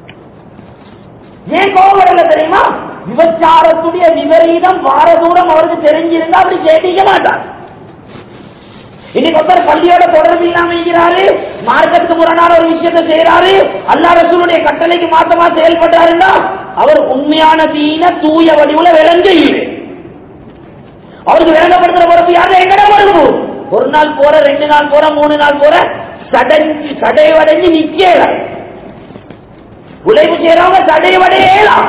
ஏன் கோபப்படல தெரியுமா விபச்சாரத்துடைய விபரீதம் வார தூரம் அவருக்கு தெரிஞ்சிருந்தா அப்படி கேட்டிக்க மாட்டார் இன்னைக்கு ஒருத்தர் பள்ளியோட தொடர்பு இல்லாம இருக்கிறாரு மார்க்கத்துக்கு முரணான ஒரு விஷயத்தை செய்யறாரு அல்லா ரசூலுடைய கட்டளைக்கு மாத்தமா செயல்பட்டாருன்னா அவர் உண்மையான தீன தூய வடிவுல விளங்க இல்லை அவருக்கு விளங்கப்படுத்துற பொறுப்பு யாரு எங்கட பொறுப்பு ஒரு நாள் போற ரெண்டு நாள் போற மூணு நாள் போற சடைஞ்சு சடைவடைஞ்சு நிக்கல உழைப்பு செய்யறவங்க சடைவடையலாம்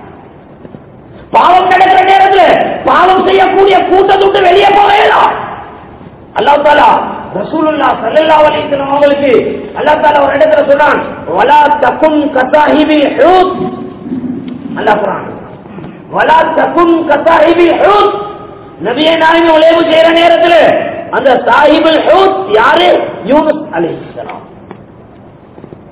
பாவம் நடக்கிற நேரத்துல பாவம் செய்யக்கூடிய கூட்டத்துட்டு வெளியே போகலாம் அல்லா தாலா ரசூலுல்லா ஸல்லல்லாஹு அலைஹி வஸல்லம் அவங்களுக்கு அல்லா தாலா ஒரு இடத்துல சொல்றான் வலா தகும் கசாஹிபி ஹூத் அல்லாஹ் குர்ஆன் வலா தகும் கசாஹிபி ஹூத் நபியே நாயகம் உழைப்பு செய்யற நேரத்துல அந்த சாஹிபுல் ஹூத் யாரு யூனுஸ் அலைஹிஸ்ஸலாம்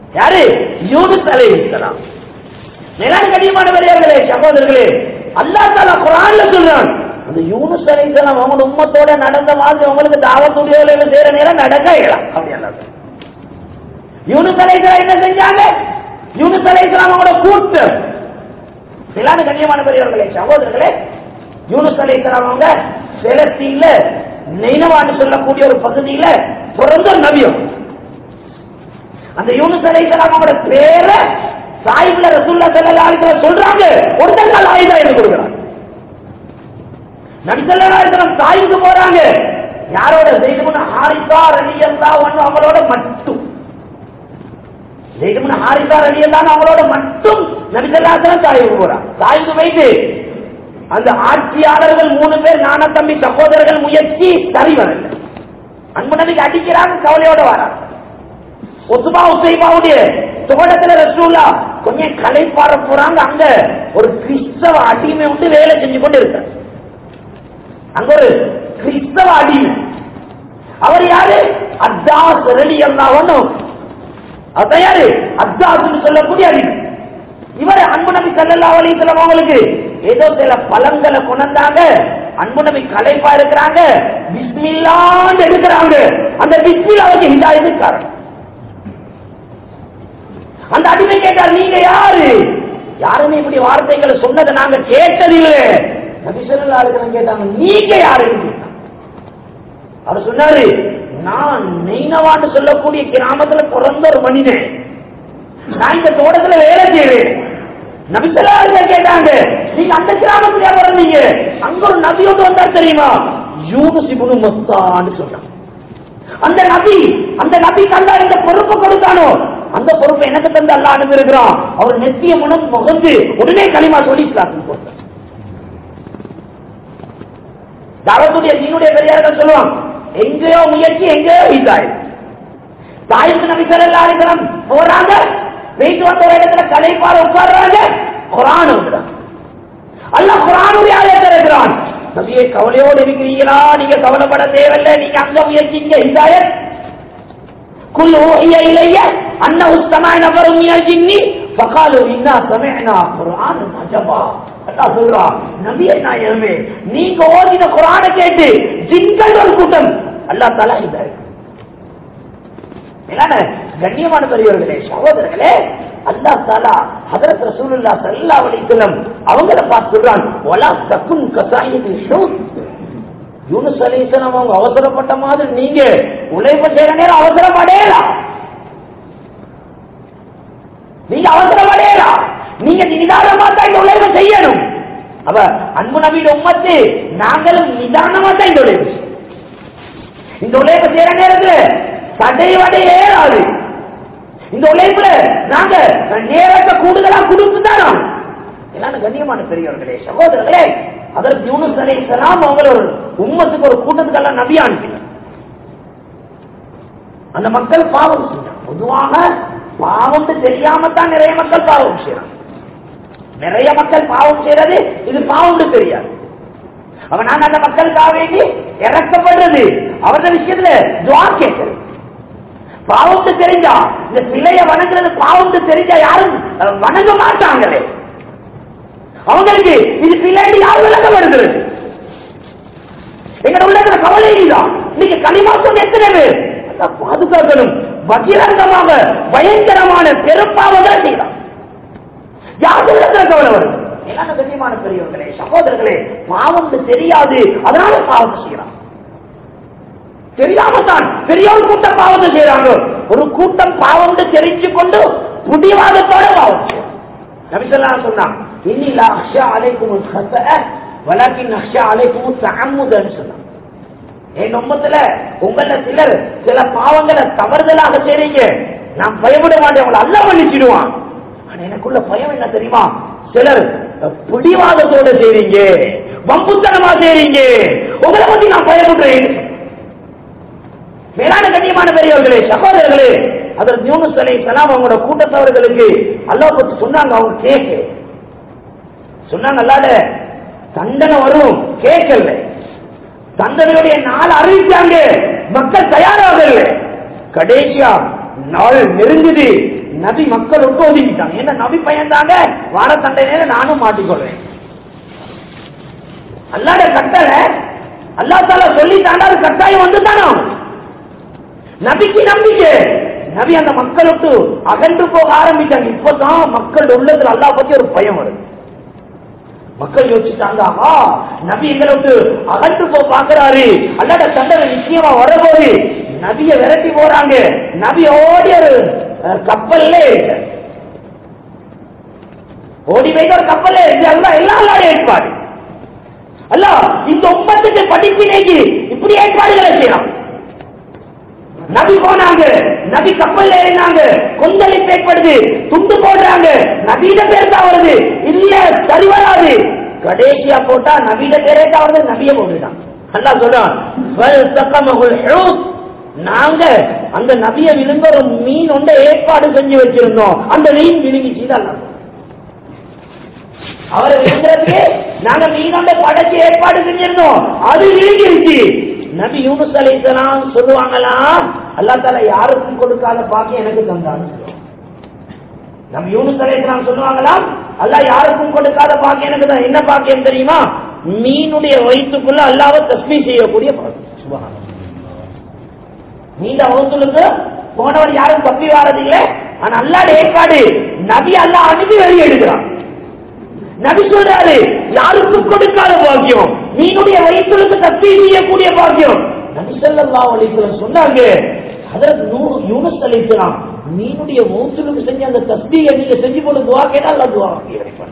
யாரு யூனுஸ் அலைஹிஸ்ஸலாம் மேலான கண்ணியமான பெரியவர்களே சகோதரர்களே அல்லாஹ் தாலா குரான்ல சொல்றான் அந்த யூனுஸ் அலைஹிஸ்ஸலாம் அவங்க உம்மத்தோட நடந்த மாதிரி உங்களுக்கு தாவத்துடைய வேலையில செய்யற நேரம் நடக்க இயலாம் அப்படி அல்லாஹ் சொல்றான். யூனுஸ் அலைஹிஸ்ஸலாம் என்ன செஞ்சாங்க யூனுஸ் அலைஹிஸ்ஸலாம் அவங்களோட கூட்டம் மேலான கண்ணியமான பெரியவர்களே சகோதரர்களே யூனுஸ் அலைஹிஸ்ஸலாம் அவங்க செலத்தில நெய்னவான்னு சொல்லக்கூடிய ஒரு பகுதியில பிறந்த ஒரு நபியும் அந்த யூனுஸ் அலைஹிஸ்ஸலாம் அவங்களோட பேரை சாயிப்ல ரசூல்லா ஸல்லல்லாஹு அலைஹி வஸல்லம் சொல்றாங்க ஒருத்தன் நாள் ஆயுதா என்று கொடுக்குறாங்க நபி ஸல்லல்லாஹு அலைஹி வஸல்லம் சாயிக்கு போறாங்க யாரோட செய்துமுன ஹாரிசா ரலியல்லாஹு அன்ஹு அவங்களோட மட்டும் செய்துமுன ஹாரிசா ரலியல்லாஹு அன்ஹு அவங்களோட மட்டும் நபி ஸல்லல்லாஹு அலைஹி வஸல்லம் சாயிக்கு போறாங்க சாயிக்கு போயிட்டு அந்த ஆட்சியாளர்கள் மூணு பேர் நான தம்பி சகோதரர்கள் முயற்சி சரி வரல அன்பு நபிக்கு அடிக்கிறாங்க கவலையோட வராங்க ஒத்துமா உசைபாவுடைய தோட்டத்துல ரசூல்லா கொஞ்சம் கலைப்பாற போறாங்க அங்க ஒரு கிறிஸ்தவ அடிமை விட்டு வேலை செஞ்சு கொண்டு இருக்க அங்க ஒரு கிறிஸ்தவ அடிமை அவர் யாரு அத்தாஸ் ரெடி ஒண்ணும் அதான் யாரு அத்தாஸ் சொல்லக்கூடிய அடிமை இவர் அன்பு நபி சல்லல்லா அலிசல்லம் அவங்களுக்கு ஏதோ சில பழங்களை கொண்டாங்க அன்பு நபி கலைப்பா இருக்கிறாங்க பிஸ்மில்லான்னு எடுக்கிறாங்க அந்த பிஸ்மில்லாவுக்கு ஹிதாயத்து காரணம் அந்த அடிமை கேட்டார் நீங்க யாரு யாருமே இப்படி வார்த்தைகளை சொன்னதை நாங்க கேட்டதில்லை நபிசல்லா அலிசல்லம் கேட்டாங்க நீங்க யாருன்னு கேட்டாங்க அவர் சொன்னாரு நான் நெய்னவான்னு சொல்லக்கூடிய கிராமத்துல பிறந்த ஒரு மனிதன் நான் இந்த தோட்டத்துல வேலை செய்யறேன் நபிசல்லாருங்க கேட்டாங்க நீங்க அந்த கிராமத்துல பிறந்தீங்க அங்க ஒரு நபி ஒன்று வந்தா தெரியுமா யூனுஸ் இப்னு மஸ்தான்னு சொன்னாங்க அந்த நபி அந்த நபி தந்தா இந்த பொறுப்பு கொடுத்தானோ அந்த பொறுப்பை எனக்கு தந்து அல்லா அனுப்பியிருக்கிறான் அவர் நெத்திய முனம் முகந்து உடனே களிமா சொல்லி இஸ்லாத்துக்கு போட்டார் தாவத்துடைய தீனுடைய பெரியார்கள் சொல்லுவான் எங்கேயோ முயற்சி எங்கேயோ இதாய் தாய்க்கு நபி ஸல்லல்லாஹு அலைஹி வஸல்லம் போறாங்க போயிட்டு வந்த ஒரு இடத்துல கலைப்பார உட்கார்றாங்க குரான் ஓதுறாங்க அல்லாஹ் குரானுடைய ஆயத்தை இருக்கிறான் நபியே கவலையோடு இருக்கிறீங்களா நீங்க கவலைப்பட தேவையில்லை நீங்க அங்க முயற்சிங்க ஹிதாயத் குல் ஊஹிய இலைய அன்னஹு ஸமஅ நஃபரும் மினல் ஜின்னி ஃபகாலு இன்னா சமிஅனா குர்ஆனன் அஜபா அல்லாஹ் சொல்றான் நபியே நாயகமே நீங்க ஓதின குர்ஆனை கேட்டு ஜின்கள் ஒரு கூட்டம் அல்லாஹ் தஆலா ஹிதாயத் மேலான கண்ணியமான பெரியவர்களே சகோதரர்களே அல்லா தாலா ஹதரத் ரசூலுல்லா ஸல்லல்லாஹு அலைஹி வஸல்லம் அவங்கள பார்த்து சொல்றான் வலா தகுன் கசாயிதில் ஷூத் யூனுஸ் அலைஹிஸ்ஸலாம் அவங்க அவசரப்பட்ட மாதிரி நீங்க உழைப்பு செய்யற நேரம் அவசரப்படலாம் நீங்க அவசரப்படலாம் நீங்க நிதானமா தான் இந்த உழைப்பு செய்யணும் அப்ப அன்பு நபியோட உம்மத்து நாங்களும் நிதானமா தான் இந்த உழைப்பு செய்யணும். இந்த உழைப்பு செய்யற நேரத்துல தடைவடை ஏறாது இந்த உழைப்புல நாங்க நேரத்தை கூடுதலா கொடுத்து தான் எல்லாம் கண்ணியமான பெரியவர்களே சகோதரர்களே அதற்கு யூனுஸ் அலைஹிஸ்ஸலாம் அவங்க ஒரு உம்மத்துக்கு ஒரு கூட்டத்துக்கெல்லாம் நபி அனுப்பினார் அந்த மக்கள் பாவம் செஞ்சாங்க பொதுவாக பாவம் தெரியாம தான் நிறைய மக்கள் பாவம் செய்யறாங்க நிறைய மக்கள் பாவம் செய்யறது இது பாவம் தெரியாது அவன் நான் அந்த மக்களுக்காக வேண்டி இறக்கப்படுறது அவரது விஷயத்துல துவா கேட்கிறது பாவத்து தெரிஞ்சா இந்த சிலைய வணங்குறது பாவத்து தெரிஞ்சா யாரும் அஹ், வணங்க மாட்டாங்களே அவங்களுக்கு இது பிள்ளைக்கு யார் விளக்க வருகிறது எங்க உள்ளத்துல கவலை தான் இன்னைக்கு களிமாசம் எத்தனை பேர் அல்லாஹ் பாதுகாக்கணும் பகிரங்கமாக பயங்கரமான பெரும்பாவம் செய்யலாம் யார் உள்ளத்துல கவலை வரும் எல்லாம் கண்ணியமான பெரியவர்களே சகோதரர்களே பாவம் தெரியாது அதனால பாவம் செய்யலாம் தெரியாம தான் பெரிய ஒரு கூட்டம் பாவத்தை செய்யறாங்க ஒரு கூட்டம் பாவம் தெரிஞ்சு கொண்டு புடிவாதத்தோட பாவம் செய்யறாங்க. நபிசல்லா சொன்னான் இன்னில அக்ஷா அலைக்கும் வலாக்கின் அக்ஷா அலைக்கும் தமுதன்னு சொன்னான் என் உம்மத்துல உங்கள சிலர் சில பாவங்களை தவறுதலாக செய்றீங்க நான் பயப்பட மாட்டேன் உங்களை அல்ல மன்னிச்சிடுவான் ஆனா எனக்குள்ள பயம் என்ன தெரியுமா சிலர் பிடிவாதத்தோட செய்றீங்க வம்புத்தனமா செய்றீங்க உங்களை பத்தி நான் பயப்படுறேன் மேலான கண்ணியமான பெரியவர்களே சகோதரர்களே அதற்கு யூனுஸ் அலை சலாம் அவங்களோட கூட்டத்தவர்களுக்கு அல்லாஹ் பத்தி சொன்னாங்க அவங்க கேட்க சொன்னாங்க அல்லாட தண்டனை வரும் கேட்கல தண்டனையுடைய நாள் அறிவிச்சாங்க மக்கள் தயாராகல கடைசியா நாள் நெருங்குது நபி மக்கள் விட்டு ஒதுக்கிட்டாங்க என்ன நபி பயந்தாங்க வார தண்டையில நானும் மாட்டிக்கொள்வேன் அல்லாட கட்டளை அல்லா தால சொல்லிட்டாண்டா அது கட்டாயம் வந்து தானே நபிக்கு நம்பிக்கை நபி அந்த மக்கள் விட்டு அகன்று போக ஆரம்பிச்சாங்க இப்பதான் மக்கள் உள்ளத்துல அல்லா பத்தி ஒரு பயம் வருது மக்கள் யோசிச்சாங்க ஆஹா நபி எங்களை விட்டு அகன்று போ பாக்குறாரு அல்லாட தண்டனை நிச்சயமா வரபோது நபிய விரட்டி போறாங்க நபி ஓடி ஒரு அஹ், கப்பல்ல ஓடி வைத்த ஒரு கப்பல்ல அல்லா எல்லாம் அல்லாட ஏற்பாடு அல்ல இந்த உம்மத்துக்கு படிப்பினைக்கு இப்படி ஏற்பாடுகளை செய்யலாம் நபி போனாங்க நபி கப்பல்ல ஏறினாங்க கொந்தளிப்பு ஏற்படுது துண்டு போடுறாங்க நபீட பேர் தான் வருது இல்ல சரி வராது கடைசியா போட்டா நபீட பேரே தான் வருது நபிய போட்டுட்டான் அல்லா சொல்றான் "ஃபல்தகமஹுல் ஹூத்." நாங்க அந்த நபிய விழுந்த ஒரு மீன் ஒன்றை ஏற்பாடு செஞ்சு வச்சிருந்தோம் அந்த மீன் விழுங்கிச்சு தான் அவரை விழுங்குறதுக்கு நாங்க மீனோட படைச்சு ஏற்பாடு செஞ்சிருந்தோம் அது விழுங்கிருச்சு நபி யூனுஸ் அலைஹிஸ்ஸலாம் சொல்லுவாங்களாம் அல்லாஹ் தாலா யாருக்கும் கொடுக்காத பாக்கியம் எனக்கு தந்தான்னு சொல்லுவாங்க. நபி யூனுஸ் அலைஹிஸ்ஸலாம் சொல்லுவாங்களாம் அல்லாஹ் யாருக்கும் கொடுக்காத பாக்கியம் எனக்கு தான் என்ன பாக்கியம் தெரியுமா மீனுடைய வயிற்றுக்குள்ள அல்லாஹ்வை தஸ்மீ செய்யக்கூடிய பாக்கியம் சுபஹானல்லாஹ். நீண்ட வகுத்துலுக்கு போனவர் யாரும் தப்பி வாரதில்லை ஆனா அல்லாட ஏற்பாடு நபி அல்லாஹ் அனுப்பி வெளியே எடுக்கிறான் நபி சொல்றாரு யாருக்கும் கொடுக்காத பாக்கியம் நீனுடைய வயிற்றுக்கு தப்பி செய்யக்கூடிய பாக்கியம் நபி ஸல்லல்லாஹு அலைஹி வஸல்லம் சொன்னாங்க ஹஜரத் நூஹ் யூனுஸ் அலைஹிஸ்ஸலாம் நீனுடைய மூத்துலுக்கு செஞ்ச அந்த தஸ்பீஹை நீங்க செஞ்சு போல துஆ கேட்டா அல்லாஹ் துஆ கிடைப்பான்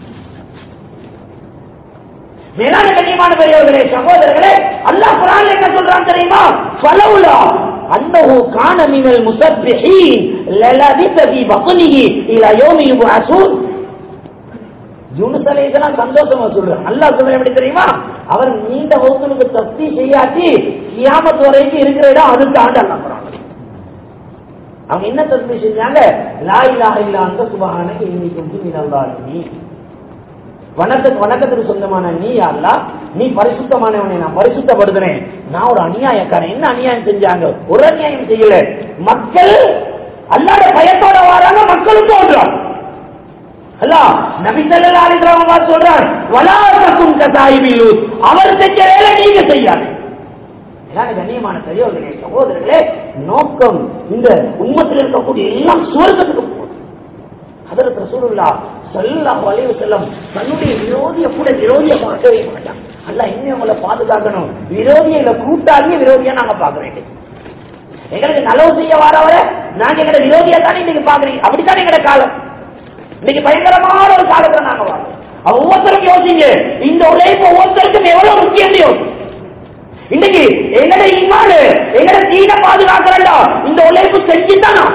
மேலான கண்ணியமான பெரியவர்களே சகோதரர்களே அல்லாஹ் குரான் என்ன சொல்றான் தெரியுமா ஃபலவுலா அன்னஹு கான மினல் முஸப்பிஹீன் லலபிஸ ஃபீ பத்னிஹி இலா யௌமி யுபஅஸூன் யூனுஸ் அலைஹிஸ்ஸலாம் சந்தோஷமா சொல்றான் அல்லாஹ் சொல்ற எப்படி தெரியுமா அவர் நீண்ட வகுப்புக்கு தஸ்தி செய்யாட்டி கியாமத் வரைக்கும் இருக்கிற இடம் அதுக்கு ஆண்டு அல்லாஹ் குரான் அவங்க என்ன தஸ்மி செஞ்சாங்க லா இலாஹ இல்லா அந்த சுபஹானக இன்னி குன்து மினல் ஸாலிமீன் வணக்கத்துக்கு வணக்கத்துக்கு சொந்தமான நீ அல்லா நீ பரிசுத்தமானவனை நான் பரிசுத்தப்படுத்துறேன் நான் ஒரு அநியாயக்காரன் என்ன அநியாயம் செஞ்சாங்க ஒரு அநியாயம் செய்யல மக்கள் அல்லாட பயத்தோட வராங்க மக்களுக்கு ஓடுறான் அல்ல நபி ஸல்லல்லாஹு அலைஹி வஸல்லம் சொல்றான் வலா தகும் கசாயிபில் அவர் செஞ்ச வேலை நீங்க செய்யாதீங்க இதான கண்ணியமான பெரியவர்களே சகோதரர்களே நோக்கம் இந்த உம்மத்தில் இருக்கக்கூடிய எல்லாம் சுவர்க்கத்துக்கு போகுது ஹதரத் ரசூலுல்லா ஸல்லல்லாஹு அலைஹி வஸல்லம் தன்னுடைய விரோதிய கூட விரோதிய பார்க்கவே மாட்டான் அல்லாஹ் இன்னும் உங்களை பாதுகாக்கணும் விரோதியில கூட்டாளியே விரோதியா நாங்க பாக்குறேன் எங்களுக்கு நலவு செய்ய வரவர நாங்க எங்களை விரோதியா தானே இன்னைக்கு பாக்குறீங்க அப்படித்தானே எங்கட காலம் இன்னைக்கு பயங்கரமான ஒரு காலத்துல நாங்க வாழறோம் அவ ஒவ்வொருத்தரும் யோசிங்க இந்த உழைப்பு ஒவ்வொருத்தருக்கும் எவ்வளவு முக்கியம் யோசி இன்னைக்கு எங்கட இமானு எங்கட தீன பாதுகாக்கிறா இந்த உழைப்பு செஞ்சுதானா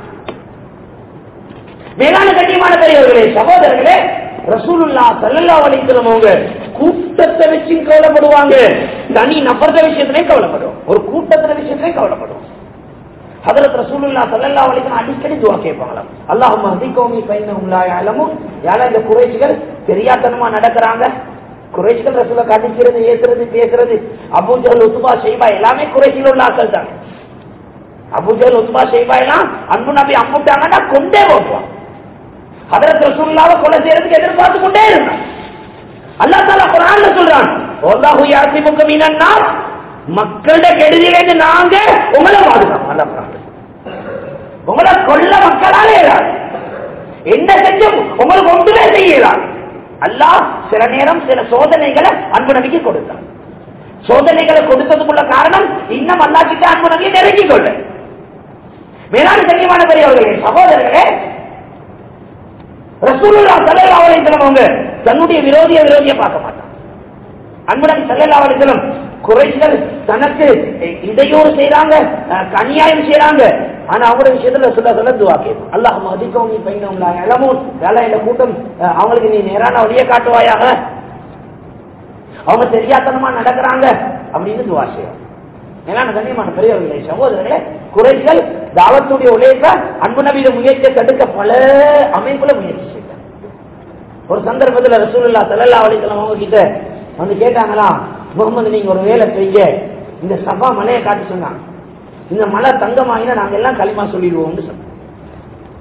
மேலான கண்ணியமான பெரியவர்களே சகோதரர்களே ரசூலுல்லா சல்லல்லாஹு அலைஹி வஸல்லம் அவங்க கூட்டத்தை வச்சு கவலைப்படுவாங்க தனி நபர்த விஷயத்திலே கவலைப்படுவோம் ஒரு கூட்டத்தின விஷயத்திலே கவலைப்படுவோம் ஹதரத் ரசூலுல்லா ஸல்லல்லாஹு அலைஹி வஸல்லம் அடிக்கடி துஆ கேட்பாங்களாம் அல்லாஹும்ம ஹதிகௌமி ஃபைன்னஹும் லா யஅலமுன் யாரா இந்த குறைஷிகள் தெரியாதனமா நடக்கறாங்க குறைஷிகள் ரசூலை கடிக்கிறது ஏத்துறது பேசுறது அபூஜஹல் உத்பா ஷைபா எல்லாமே குறைஷில் உள்ள ஆட்கள் தான் அபூஜஹல் உத்பா ஷைபா எல்லாம் அன்பு நபி அம்முட்டாங்கன்னா கொண்டே போட்டுவான் ஹதரத் ரசூலுல்லாவை கொலை செய்யறதுக்கு எதிர்பார்த்து கொண்டே இருந்தான் அல்லாஹ் தாலா குர்ஆன்ல சொல்றான் வல்லாஹு யாசிமுக மினன் நாஸ் மக்களோட கெடுதியிலிருந்து நாங்க உங்களை பாதுகாப்போம் அல்லாஹ் குர்ஆன்ல உங்களை கொல்ல மக்களால இயலாது என்ன செஞ்சும் உங்களுக்கு ஒன்றுமே செய்யலாம் அல்லாஹ் சில நேரம் சில சோதனைகளை அன்பு நபிக்கு கொடுத்தான் சோதனைகளை கொடுத்ததுக்குள்ள காரணம் இன்னும் அல்லா கிட்ட அன்பு நபியை நெருங்கிக் கொள்ள மேலான கண்ணியமான பெரியவர்களே சகோதரர்களே ரசூலுல்லா ஸல்லல்லாஹு அலைஹி வஸல்லம் அவங்க தன்னுடைய விரோதிய விரோதிய பார்க்க மாட்டாங்க அன்புடன் ஸல்லல்லாஹு அலைஹி வஸல்லம் குறைகள் தனக்கு இடையூறு செய்றாங்க அஹ், அநியாயம் செய்றாங்க ஆனா அவங்களோட விஷயத்துல சொல்ல சொல்ல துவா கேட்கும் அல்லாஹ் மதிக்கவும் நீ பையனும் இளமும் வேலை இந்த கூட்டம் அஹ், அவங்களுக்கு நீ நேரான வழியை காட்டுவாயாக அவங்க தெரியாதனமா நடக்கிறாங்க அப்படின்னு துவா செய்யும் மேலான கண்ணியமான பெரியவர்களே சகோதரர்களே குறைகள் தாவத்துடைய உழைப்ப அன்பு நபியில முயற்சியை தடுக்க பல அமைப்புல முயற்சி செய்தார் ஒரு சந்தர்ப்பத்துல ரசூலுல்லா ஸல்லல்லாஹு அலைஹி வஸல்லம் அவங்க கிட்ட வந்து கேட்டாங்களா முகமது நீங்க ஒரு வேலை செய்ய இந்த சபா மலையை காட்டி சொன்னாங்க இந்த மலை தங்கமாயினா நாங்க எல்லாம் களிமா சொல்லிடுவோம்னு சொன்னோம்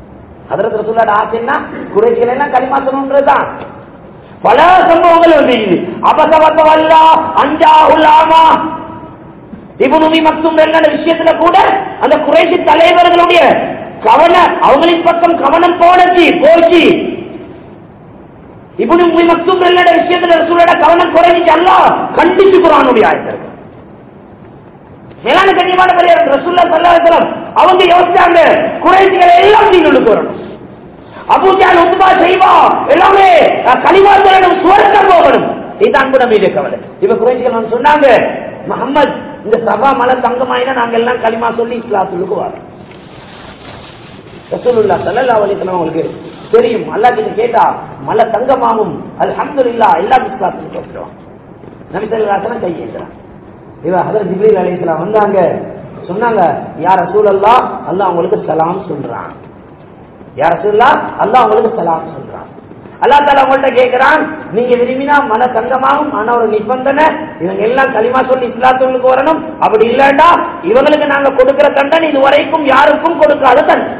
அதற்கு ரசூலோட ஆசைன்னா குறைச்சிகள் எல்லாம் களிமா சொல்லணுன்றதுதான் பல சம்பவங்கள் வந்து அபசவத்தவல்லா அஞ்சா உள்ளாமா இபுனுமி மற்றும் என்ற விஷயத்துல கூட அந்த குறைசி தலைவர்களுடைய கவன அவங்களின் பக்கம் கவனம் போனச்சு போச்சு இபுனுமி மற்றும் என்ற விஷயத்துல ரசூலோட கவனம் குறைஞ்சிச்சு அல்ல கண்டிச்சு குரானுடைய ஆயத்தர்கள் மேலான கண்ணியமான பெரியார் ரசூல்லா சல்லாஹம் அவங்க யோசிச்சாங்க குறைசிகளை எல்லாம் நீங்களுக்கு வரணும் அபூஜால் உத்துமா செய்வா எல்லாமே கனிவா சொல்லணும் சுவரத்தம் போகணும் இதுதான் கூட மீது கவலை இவ குறைசிகள் சொன்னாங்க முகமது இந்த சபா மலை தங்கமாயினா நாங்க எல்லாம் களிமா சொல்லி இஸ்லாத்துக்கு வரோம் ரசூலுல்லா சல்லல்லா அலிஸ்லாம் அவங்களுக்கு தெரியும் அல்லா கிட்ட கேட்டா மலை தங்கமாகும் அல்ஹம்துலில்லா எல்லாம் இஸ்லாத்துக்கு சொல்றோம் நபிசல்லாசனம் கையேற்றான் இவ ஹதர் ஜிப்ரீல் அலைஹிஸ்ஸலாம் வந்தாங்க சொன்னாங்க யார் ரசூலல்லா அல்லாஹ் உங்களுக்கு சலாம் சொல்றான் யார் ரசூல்லா அல்லாஹ் உங்களுக்கு சலாம் சொல்றான் அல்லா தாலா உங்கள்ட்ட கேட்கிறான் நீங்க விரும்பினா மன தங்கமாகும் ஆனா ஒரு நிபந்தனை இவங்க எல்லாம் களிமா சொல்லி இஸ்லாத்துக்கு வரணும் அப்படி இல்லண்டா இவங்களுக்கு நாங்க கொடுக்கிற தண்டனை இது வரைக்கும் யாருக்கும் கொடுக்காத தண்டனை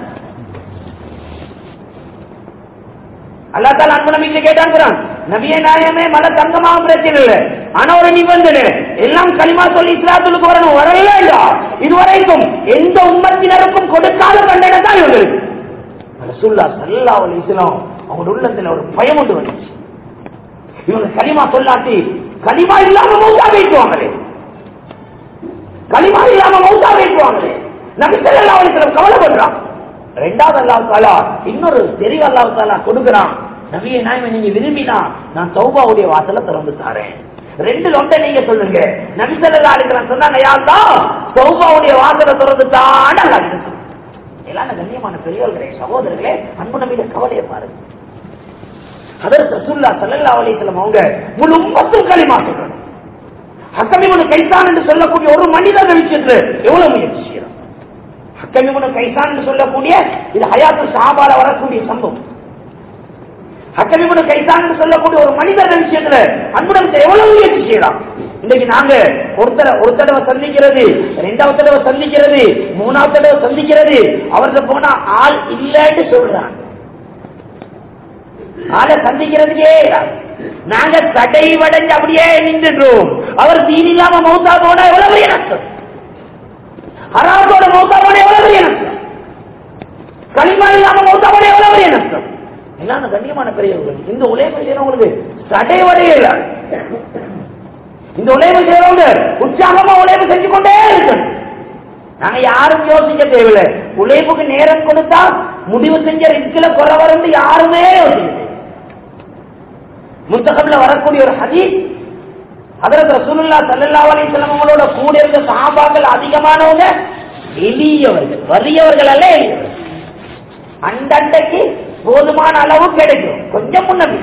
அல்லா தாலா அன்பு நம்பிக்கை கேட்டான் நபிய நாயமே மன தங்கமாகவும் பிரச்சனை இல்லை ஆனா ஒரு நிபந்தனை எல்லாம் களிமா சொல்லி இஸ்லாத்துக்கு வரணும் வரலண்டா இதுவரைக்கும் எந்த உம்மத்தினருக்கும் கொடுக்காத தண்டனை தான் இவங்களுக்கு ரசூல்லா சல்லா அலிஸ்லாம் அவங்க உள்ளத்துல ஒரு பயம் ஒன்று வந்துச்சு இவங்க களிமா சொல்லாட்டி களிமா இல்லாம மௌத்தா வைக்குவாங்களே களிமா இல்லாம மௌத்தா வைக்குவாங்களே நபி சல்லா அலிஸ்லாம் கவலைப்படுறான் ரெண்டாவது அல்லாஹ் தாலா இன்னொரு தெரிவு அல்லாஹ் தாலா கொடுக்கிறான் நபியை நாயமை நீங்க விரும்பினா நான் சௌபாவுடைய வாசல திறந்து தாரேன் ரெண்டு ஒன்றை நீங்க சொல்லுங்க நபி சல்லா அலிஸ்லாம் சொன்னாங்க யாருதா சௌபாவுடைய வாசல திறந்து தான் எல்லாரும் கண்ணியமான பெரியவர்களே சகோதரர்களே அன்பு நம்பிட கவலையை பாருங்க அதற்கு ரசூல்லா சல்லல்லா அலைஹிஸ்ஸலாம் அவங்க முழு உம்மத்தும் களிமா சொல்லணும் ஹக்கமிமுன கைசான் என்று சொல்லக்கூடிய ஒரு மனிதன் விஷயத்துல எவ்வளவு முயற்சி செய்யணும் ஹக்கமிமுன கைசான் என்று சொல்லக்கூடிய இது ஹயாத்து சாபால வரக்கூடிய சம்பவம் ஹக்கமிமுன கைசான் என்று சொல்லக்கூடிய ஒரு மனிதன் விஷயத்துல அன்புடன் எவ்வளவு முயற்சி செய்யலாம் இன்னைக்கு நாங்க ஒருத்தர ஒரு தடவை சந்திக்கிறது ரெண்டாவது தடவை சந்திக்கிறது மூணாவது தடவை சந்திக்கிறது அவர்கிட்ட போனா ஆள் இல்லைன்னு சொல்றாங்க ஆளை சந்திக்கிறதுக்கே நாங்க தடைவடைஞ்சு அப்படியே நின்றுன்றோம் அவர் தீன் இல்லாம மௌத்தா போனா எவ்வளவு பெரிய நஷ்டம் ஹராத்தோட மௌத்தா போனா எவ்வளவு பெரிய நஷ்டம் களிமா இல்லாம மௌத்தா போனா எவ்வளவு பெரிய நஷ்டம் எல்லாம் கண்ணியமான பெரியவர்கள் இந்த உழைப்பு செய்யறவங்களுக்கு தடைவடையே இல்லை இந்த உழைப்பு செய்யறவங்க உற்சாகமா உழைப்பு செஞ்சு கொண்டே இருக்கணும் நாங்க யாரும் யோசிக்க தேவையில்லை உழைப்புக்கு நேரம் கொடுத்தா முடிவு செஞ்ச ரிஸ்கில குறை வரந்து யாருமே யோசிக்க முத்தகம்ல வரக்கூடிய ஒரு ஹதீஸ் அதற்கு ரசூலுல்லா சல்லல்லா அலைஹிஸ்ஸலாம் அவங்களோட கூட இருந்த சஹாபாக்கள் அதிகமானவங்க எளியவர்கள் வறியவர்கள் அல்ல எளியவர்கள் அண்டண்டைக்கு போதுமான அளவு கிடைக்கும் கொஞ்சம் முன்னபி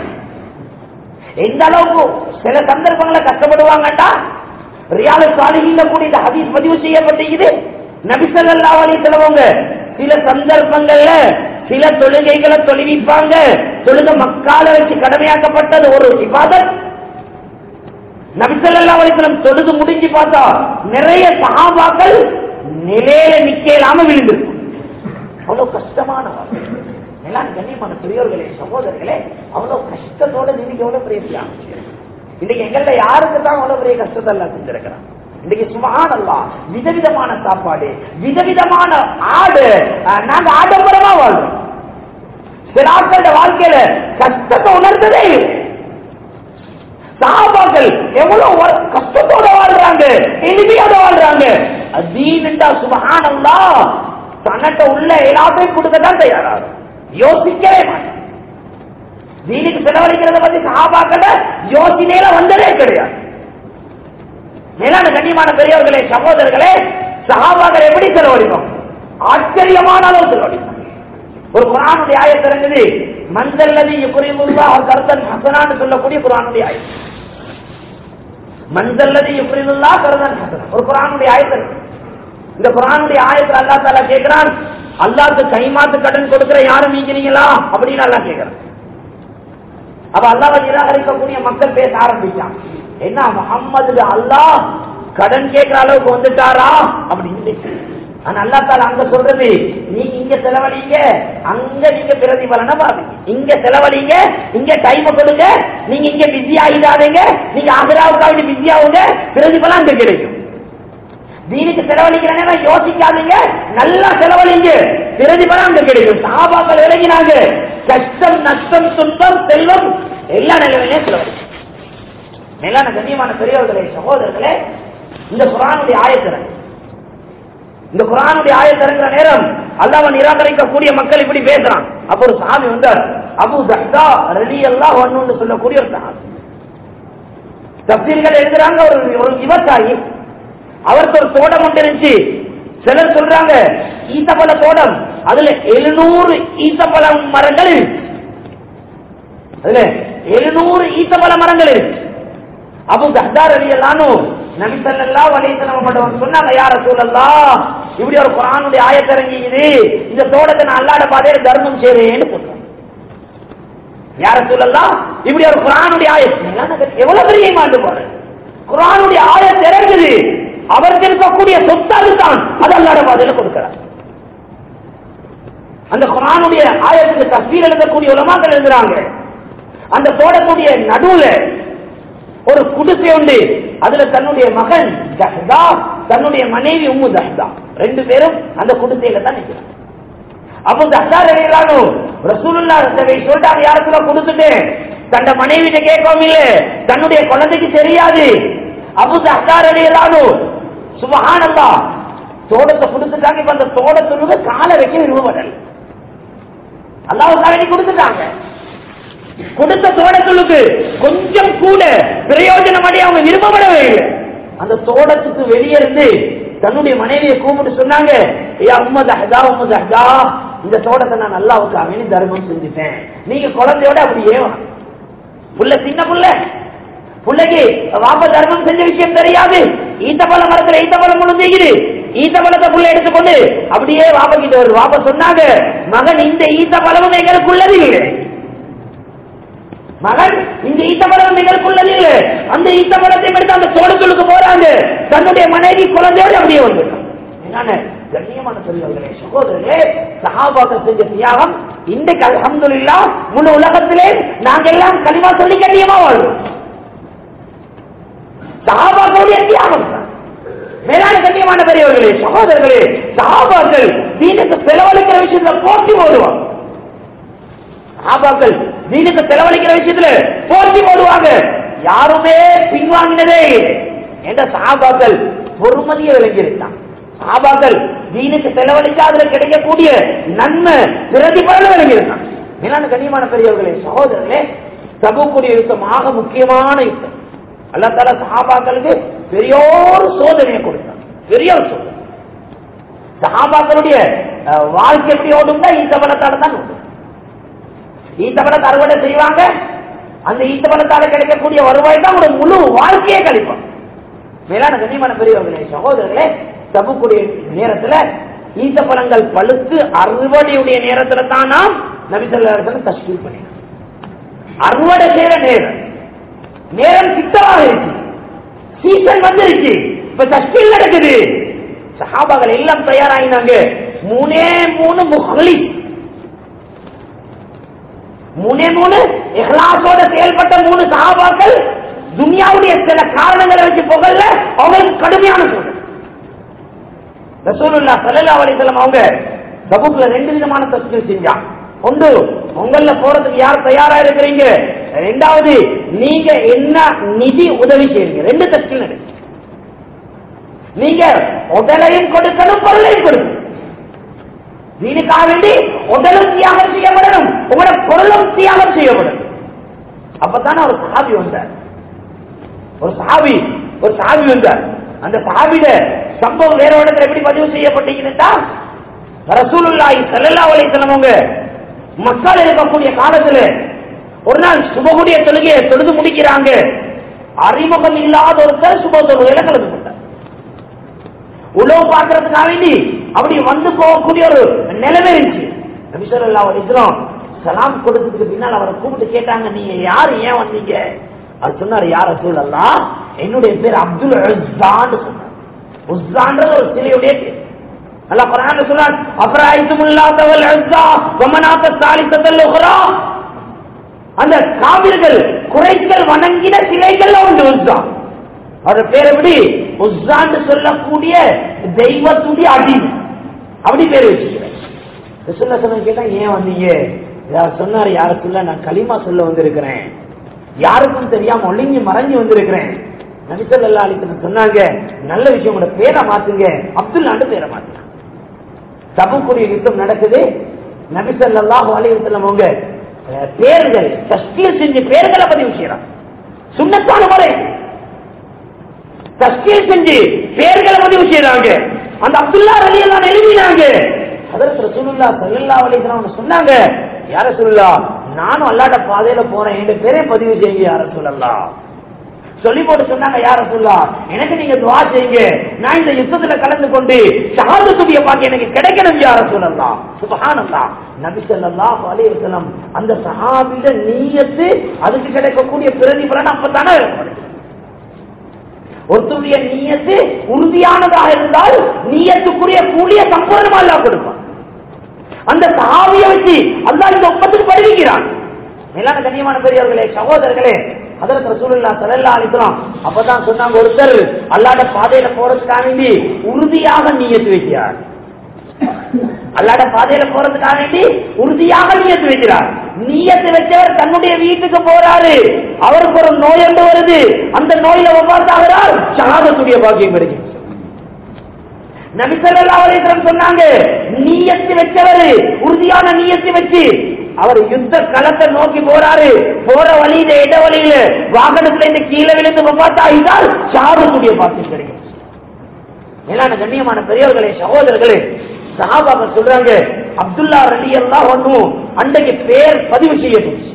எந்த அளவுக்கு சில சந்தர்ப்பங்களை கஷ்டப்படுவாங்கட்டா ரியால சாலிகில கூட இந்த ஹதீஸ் பதிவு செய்யப்பட்டிருக்குது நபிசல்லா அலி செலவங்க சில சந்தர்ப்பங்கள்ல சில தொழுகைகளை தொழுவிப்பாங்க தொழுக மக்கால வச்சு கடமையாக்கப்பட்டது ஒரு இபாதத் நபிசல்லா அலிஸ்லம் தொழுது முடிஞ்சு பார்த்தா நிறைய சகாபாக்கள் நிலையில நிக்க இல்லாம விழுந்திருக்கும் அவ்வளவு கஷ்டமான வாழ்க்கை. எல்லாம் கண்ணியமான பெரியோர்களே சகோதரர்களே அவ்வளவு கஷ்டத்தோட நீங்க எவ்வளவு பெரிய தியாகம் செய்யறீங்க. இன்னைக்கு எங்கள்ல யாருக்கு தான் அவ்வளவு பெரிய கஷ்டத்தை எல்லாம் செஞ்சிருக்கிறான் இன்னைக்கு சுமானல்லா விதவிதமான சாப்பாடு விதவிதமான ஆடு அஹ், நாங்க ஆடம்பரமா வாழ்றோம் சில ஆட்களோட வாழ்க்கையில கஷ்டத்தை உணர்ந்ததே இல்லை. சாபாக்கள் எவ்வளவு வ- கஷ்டத்தோட வாழ்றாங்க எளிமையோட வாழ்றாங்க அதீனண்டா சுபஹானல்லா தன்னட்ட உள்ள எல்லாத்தையும் கொடுக்கத்தான் தயாராகும் யோசிக்கவே மாட்டாங்க தீனுக்கு செலவழிக்கிறத பத்தி சஹாபாக்கள யோசனையில வந்ததே கிடையாது மேலான கண்ணியமான பெரியவர்களே சகோதரர்களே சஹாபாக்கள் எப்படி செலவழிப்போம் ஆச்சரியமான அளவு செலவழிப்போம் ஒரு குரானுடைய ஆயத்து இருந்தது மந்தல்லதி புரியுல்லா கருத்தன் ஹசனான்னு சொல்லக்கூடிய குரானுடைய ஆயத்து மந்தல்லதி புரியுல்லா கருதன் ஹசனா ஒரு குரானுடைய ஆயத்து இருக்கு. இந்த குரானுடைய ஆயத்துல அல்லா தாலா கேட்கிறான் அல்லாஹ்க்கு கைமாத்து கடன் கொடுக்கிற யாரும் நீங்கிறீங்களா அப்படின்னு அல்லா கேட்கிறான் அப்ப அல்லாவை நிராகரிக்கக்கூடிய மக்கள் பேச ஆரம்பிச்சான் என்ன முகம்மது அல்லாஹ் கடன் கேட்கிற அளவுக்கு வந்துட்டாரா அப்படின்னு ஆனா அல்லா தால அங்க சொல்றது நீங்க இங்க செலவழிங்க அங்க நீங்க பிரதிபலனை பாருங்க இங்க செலவழிங்க இங்க டைம் கொடுங்க நீங்க இங்க பிஸி ஆகிடாதீங்க நீங்க ஆகிராவுக்காக பிஸி ஆகுங்க பிரதிபலம் அங்க கிடைக்கும் தீனுக்கு செலவழிக்கிற நேரம் யோசிக்காதீங்க நல்லா செலவழிங்க பிரதிபலம் அங்க கிடைக்கும் சாபாக்கள் இறங்கினாங்க கஷ்டம் நஷ்டம் துன்பம் செல்வம் எல்லா நிலைமையிலும் செலவழிக்கும் மேலான கண்ணியமான பெரியவர்களே சகோதரர்களே இந்த குரானுடைய ஆயத்திறன் இந்த குரானுடைய ஆயத்திறங்கிற நேரம் அல்லாஹ் நிராகரிக்கக்கூடிய மக்கள் இப்படி பேசுறான் அப்ப ஒரு சாமி வந்தார் அபு தஹ்தா ரலி அல்லாஹ் ஒன்னு சொல்லக்கூடிய ஒரு சாமி தப்சீல்கள் எழுதுறாங்க ஒரு ஒரு விவசாயி அவருக்கு ஒரு தோட்டம் ஒன்று இருந்துச்சு சிலர் சொல்றாங்க ஈத்தப்பழ தோட்டம் அதுல எழுநூறு ஈத்தப்பழ மரங்கள் இருக்கு. அதுல எழுநூறு ஈத்தப்பழ மரங்கள் இருக்கு அபு தஹ்தார் அலி அல்லானும் நபி ஸல்லல்லாஹு அலைஹி வஸல்லம் சொன்னாங்க யார சூழல்லா இப்படி ஒரு குர்ஆனுடைய ஆயத்து இறங்கிக்குது இந்த தோட்டத்தை நான் அல்லாஹ்ட பாதையில தர்மம் செய்றேன்னு சொல்றாங்க யார சூழல்லா இப்படி ஒரு குர்ஆனுடைய ஆயத்து எவ்வளவு பெரிய மாண்டு போற குர்ஆனுடைய ஆயத்து இறங்குது அவருக்கு இருக்கக்கூடிய சொத்து அதுதான் அது அல்லாஹ்ட பாதையில கொடுக்கிறார் அந்த குர்ஆனுடைய ஆயத்துக்கு தஸ்பீர் எழுதக்கூடிய உலமாக்கள் எழுதுறாங்க அந்த தோட்டத்துடைய நடுவுல ஒரு குடிசை உண்டு அதுல தன்னுடைய மகன் ஜஹ்தா தன்னுடைய மனைவி உம்மு ஜஹ்தா ரெண்டு பேரும் அந்த குடிசையில தான் நிற்கிறாங்க அப்போ ஜஹ்தா ரெடியானு ரசூலுல்லா சொல்லிட்டாங்க யாருக்குள்ள கொடுத்துட்டேன் தன்னை மனைவிட்ட கேட்கவும் இல்ல தன்னுடைய குழந்தைக்கு தெரியாது அபு ஜஹ்தா ரெடியானு சுபஹானல்லா தோட்டத்தை கொடுத்துட்டாங்க இப்ப அந்த தோட்டத்துக்கு காலை வைக்க விரும்பப்படல அல்லாவுக்காக கொடுத்துட்டாங்க கொடுத்த தோட்டத்துக்கு கொஞ்சம் கூட பிரயோஜனம் அடைய அவங்க விரும்பப்படவே இல்லை அந்த தோட்டத்துக்கு வெளியே இருந்து தன்னுடைய மனைவியை கூப்பிட்டு சொன்னாங்க ஏ உம்மது அஹதா உம்மது அஹதா இந்த தோட்டத்தை நான் நல்லாவுக்காக தர்மம் செஞ்சுட்டேன் நீங்க குழந்தையோட அப்படியே வா. புள்ள சின்ன புள்ள புள்ளைக்கு வாப்ப தர்மம் செஞ்ச விஷயம் தெரியாது ஈத்த பழ மரத்துல ஈத்த பழம் முழுந்திக்குது ஈத்த பழத்தை புள்ள எடுத்துக்கொண்டு அப்படியே வாப்ப கிட்ட வருது வாப்ப சொன்னாங்க மகன் இந்த ஈத்த பழமும் எங்களுக்கு உள்ளது இல்லை மகன் இந்த ஈத்தப்பழம் எங்களுக்குள்ளது இல்லை அந்த ஈத்தப்பழத்தை எடுத்து அந்த தோட்டத்துக்கு போறாங்க தன்னுடைய மனைவி குழந்தையோடு அப்படியே வந்துட்டான் என்னன்னு கண்ணியமான சொல்லுங்களே சகோதரர்களே சஹாபாக்கள் செஞ்ச தியாகம் இன்றைக்கு அல்ஹம்துலில்லா முழு உலகத்திலே நாங்க எல்லாம் கனிமா சொல்லி கண்ணியமா வாழ்றோம் சஹாபாக்களுடைய தியாகம் தான். மேலான கண்ணியமான பெரியவர்களே சகோதரர்களே சஹாபாக்கள் தீனுக்கு செலவழிக்கிற விஷயத்துல போட்டி போடுவாங்க சஹாபாக்கள் தீனுக்கு செலவழிக்கிற விஷயத்துல போட்டி போடுவாங்க யாருமே பின்வாங்கினதே இல்லை. என்ற சஹாபாக்கள் பொறுமதியை விளங்கியிருந்தான் சஹாபாக்கள் தீனுக்கு செலவழிக்காதுல கிடைக்கக்கூடிய நன்மை பிரதிபலன் விளங்கியிருந்தான் மேலான கண்ணியமான பெரியவர்களே சகோதரர்களே சபுக்குரிய யுத்தம் ஆக முக்கியமான யுத்தம் அல்லா தால சஹாபாக்களுக்கு பெரியோரு சோதனையை கொடுத்தான் பெரிய ஒரு சோதனை சஹாபாக்களுடைய அஹ், வாழ்க்கை எப்படி ஓடும்னா இந்த பலத்தால தான் ஓடும் ஈத்த பழத்தை அறுவடை செய்வாங்க அந்த ஈத்த பழத்தால கிடைக்கக்கூடிய வருவாய் தான் ஒரு முழு வாழ்க்கையே கழிப்பான் மேலான கண்ணியமான பெரியவர்களே சகோதரர்களே தபுக்குடைய நேரத்துல ஈத்த பழங்கள் பழுத்து அறுவடையுடைய நேரத்துல தான் நாம் நபிசல்லார்கள் தஸ்கீல் பண்ணினோம் அறுவடை செய்யற நேரம் நேரம் கிட்டமாக இருக்கு சீசன் வந்துருச்சு இப்ப தஸ்கீல் நடக்குது சஹாபாக்கள் எல்லாம் தயாராகினாங்க மூணே மூணு முஹ்லி மூணே மூணு இஹ்லாசோட செயல்பட்ட மூணு சஹாபாக்கள் துனியாவுடைய சில காரணங்களை வச்சு புகழ்ல அவங்களுக்கு கடுமையான சூழல் ரசூலுல்லா ஸல்லல்லாஹு அலைஹி வஸல்லம் அவங்க தபுக்ல ரெண்டு விதமான தஸ்கீல் செஞ்சாங்க ஒன்று உங்கள போறதுக்கு யார் தயாரா இருக்கிறீங்க ரெண்டாவது நீங்க என்ன நிதி உதவி செய்றீங்க ரெண்டு தஸ்கீல் நடக்குது நீங்க உடலையும் கொடுக்கணும் பொருளையும் கொடுக்கணும் தீனுக்காக வேண்டி உடலும் தியாகம் செய்யப்படணும் உங்களோட பொருளும் தியாகம் செய்யப்படணும் அப்பதானே ஒரு சாவி வந்தார் ஒரு சாவி ஒரு சாவி வந்தார் அந்த சாவிட சம்பவம் வேற இடத்துல எப்படி பதிவு செய்யப்பட்டீங்கன்னா ரசூலுல்லாஹி ஸல்லல்லாஹு அலைஹி வஸல்லம் அவங்க மக்கள் இருக்கக்கூடிய காலத்துல ஒரு நாள் சுபகுடைய தொழுகையை தொழுது முடிக்கிறாங்க அறிமுகம் இல்லாத ஒருத்தர் சுப தொழுகையில கலந்து கொண்டார் உழவு பார்க்கறதுக்காக வேண்டி அப்படி வந்து போகக்கூடிய ஒரு நிலைமை இருந்துச்சு நபிசல்லா அலிஸ்லாம் சலாம் கொடுத்ததுக்கு பின்னால் அவரை கூப்பிட்டு கேட்டாங்க நீங்க யாரு ஏன் வந்தீங்க அவர் சொன்னார் யார சொல்லலாம் என்னுடைய பேர் அப்துல் உஸ்தான்னு சொன்னார் உஸ்தான்றது ஒரு சிலையுடைய பேர் அல்லாஹ் குர்ஆன்ல சொல்றான் அஃபராய்துமுல்லாத வல் உஸ்ஸா வமனாத ஸாலிசத்தல் உக்ரா அந்த காவிர்கள் குறைகள் வணங்கின சிலைகள் உண்டு உஸ்ஸா அவர் பேர் எப்படி உஸ்ஸான்னு சொல்லக்கூடிய தெய்வத்துடைய அடி அப்படி பேர் வச்சுக்கிறேன் ரசூல்லா சொன்ன கேட்டா ஏன் வந்தீங்க யார் சொன்னாரு யாருக்குள்ள நான் களிமா சொல்ல வந்திருக்கிறேன் யாருக்கும் தெரியாம ஒளிஞ்சு மறைஞ்சு வந்திருக்கிறேன் நபிசல்லா அலித்தன் சொன்னாங்க நல்ல விஷயம் உங்களோட பேரை மாத்துங்க அப்துல்லாண்டு பேரை மாத்துங்க தபுக்குரிய யுத்தம் நடக்குது நபிசல்லாஹு அலிவசல்லம் அவங்க அஹ், பேர்கள் தஸ்கீல் செஞ்சு பேர்களை பதிவு செய்யறாங்க சுண்ணத்தான முறை தஸ்கீல் செஞ்சு பேர்களை பதிவு செய்யறாங்க அந்த அப்துல்லா அலி எல்லாம் எழுதினாங்க அதற்கு ரசூலுல்லா ஸல்லல்லாஹு அலைஹி வஸல்லம் சொன்னாங்க யார சொல்லலா நானும் அல்லாஹ்ட பாதையில போறேன் என் பேரே பதிவு செய்யுங்க யார சொல்லலாம் சொல்லி போட்டு சொன்னாங்க யார சொல்லா எனக்கு நீங்க துவா செய்யுங்க நான் இந்த யுத்தத்துல கலந்து கொண்டு ஷஹாதத்துடைய பாக்கி எனக்கு கிடைக்கணும் யார சொல்லலாம் சுபஹானல்லாஹ் நபி ஸல்லல்லாஹு அலைஹி வஸல்லம் அந்த சஹாபியோட நீயத்து அதுக்கு கிடைக்கக்கூடிய பிரதிபலன் அப்பதானே ஏற்படுது ஒருத்தருடைய நீயத்து உறுதியானதாக இருந்தால் நீயத்துக்குரிய கூலிய சம்பூர்ணமா அல்லா கொடுப்பான் அந்த சஹாபிய வச்சு அல்லாஹ் இந்த உம்மத்துக்கு படிக்கிறான் மேலான கண்ணியமான பெரியவர்களே சகோதரர்களே அதற்கு ரசூலுல்லா ஸல்லல்லாஹு அலைஹி வஸல்லம் அப்பதான் சொன்னாங்க ஒருத்தர் அல்லாஹ்ட பாதையில போறதுக்காக வேண்டி உறுதியாக நீயத்து வைக்கிறார் அல்லாட பாதையில போறதுக்காக வேண்டி உறுதியாக நீயத்து வைக்கிறார் நீயத்து வச்சவர் தன்னுடைய வீட்டுக்கு போறாரு அவருக்கு ஒரு நோய் என்று வருது அந்த நோயில ஒவ்வாறாகிறார் ஷஹாதத்துடைய பாக்கியம் கிடைக்கும் நபிசல்லா அலிஸ்லம் சொன்னாங்க நீயத்து வச்சவர் உறுதியான நீயத்து வச்சு அவர் யுத்த களத்தை நோக்கி போறாரு போற வழியில இட வழியில வாகனத்துல இருந்து கீழே விழுந்து ஒவ்வாத்தாகிட்டால் ஷஹாதத்துடைய பாக்கியம் கிடைக்கும் மேலான கண்ணியமான பெரியவர்களே சகோதரர்களே சஹாபாக்கள் சொல்றாங்க அப்துல்லா ரலி எல்லாம் ஒன்றும் அன்றைக்கு பேர் பதிவு செய்யப்பட்டுச்சு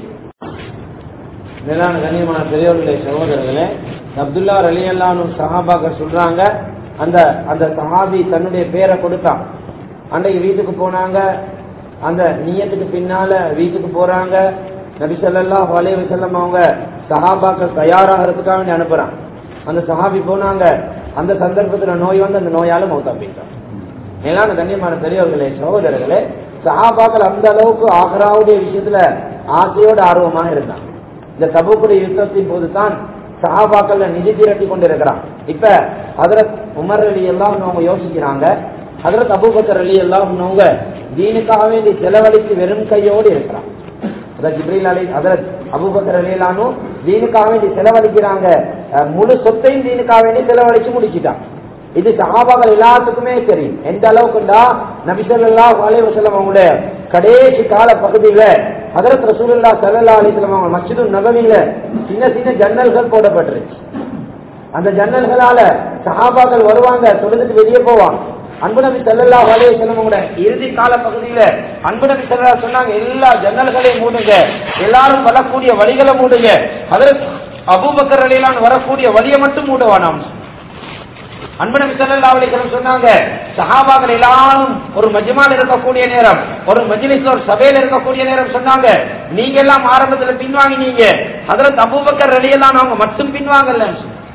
மேலான கண்ணியமான பெரியவர்களே சகோதரர்களே அப்துல்லா ரலியல்லானு சஹாபாக்கள் சொல்றாங்க அந்த அந்த சஹாபி தன்னுடைய பேரை கொடுத்தான் அன்றைக்கு வீட்டுக்கு போனாங்க அந்த நியத்துக்கு பின்னால வீட்டுக்கு போறாங்க நபி ஸல்லல்லாஹு அலைஹி வஸல்லம் அவங்க சஹாபாக்கள் தயாராகிறதுக்காக வேண்டி அனுப்புறான் அந்த சஹாபி போனாங்க அந்த சந்தர்ப்பத்துல நோய் வந்து அந்த நோயால மௌத்தா போயிட்டான் மேலான கண்ணியமான பெரியவர்களே சகோதரர்களே சஹாபாக்கள் அந்த அளவுக்கு ஆக்ராவுடைய விஷயத்துல ஆசையோட ஆர்வமாக இருந்தாங்க இந்த தபுக்குடைய யுத்தத்தின் போது தான் சஹாபாக்கள்ல நிதி திரட்டி கொண்டிருக்கிறான் இப்ப ஹதரத் உமர் அலி எல்லாம் அவங்க யோசிக்கிறாங்க ஹதரத் அபூபக்கர் அலி எல்லாம் அவங்க தீனுக்காக வேண்டி செலவழித்து வெறும் கையோடு இருக்கிறான் அதாவது ஜிப்ரீல் அலி ஹதரத் அபூபக்கர் அலியலானும் தீனுக்காக வேண்டி செலவழிக்கிறாங்க அஹ் முழு சொத்தையும் தீனுக்காக வேண்டி செலவழிச்சு முடிச்சிட்டான் இது சஹாபாக்கள் எல்லாத்துக்குமே தெரியும் எந்த அளவுக்குண்டா நபிசல்லா அலைஹி வஸல்லம் அவங்களுடைய கடைசி கால பகுதியில ஹதரத் ரசூலுல்லா ஸல்லல்லாஹு அலைஹி வஸல்லம் அவங்க மஸ்ஜிது நபவியில சின்ன சின்ன ஜன்னல்கள் போடப்பட்டிருச்சு அந்த ஜன்னல்களால சஹாபாக்கள் வருவாங்க தொழுதுட்டு வெளியே போவாங்க அன்பு நபி ஸல்லல்லாஹு அலைஹி வஸல்லம் அவங்களோட இறுதி கால பகுதியில அன்பு நபி ஸல்லல்லாஹு சொன்னாங்க எல்லா ஜன்னல்களையும் மூடுங்க எல்லாரும் வரக்கூடிய வழிகளை மூடுங்க ஹதரத் அபூபக்கர் அலிலான் வரக்கூடிய வழியை மட்டும் மூட வேணாம் அன்பு நபி ஸல்லல்லாஹு அலைஹி வஸல்லம் சொன்னாங்க சஹாபாக்கள் எல்லாரும் ஒரு மஜ்மால இருக்கக்கூடிய நேரம் ஒரு மஜ்லிஸ்ல ஒரு சபையில இருக்கக்கூடிய நேரம் சொன்னாங்க நீங்க எல்லாம் ஆரம்பத்துல பின்வாங்கினீங்க ஹஜரத் அபூபக்கர் ரலியல்லாஹு அவங்க மட்டும் பின்வாங்கல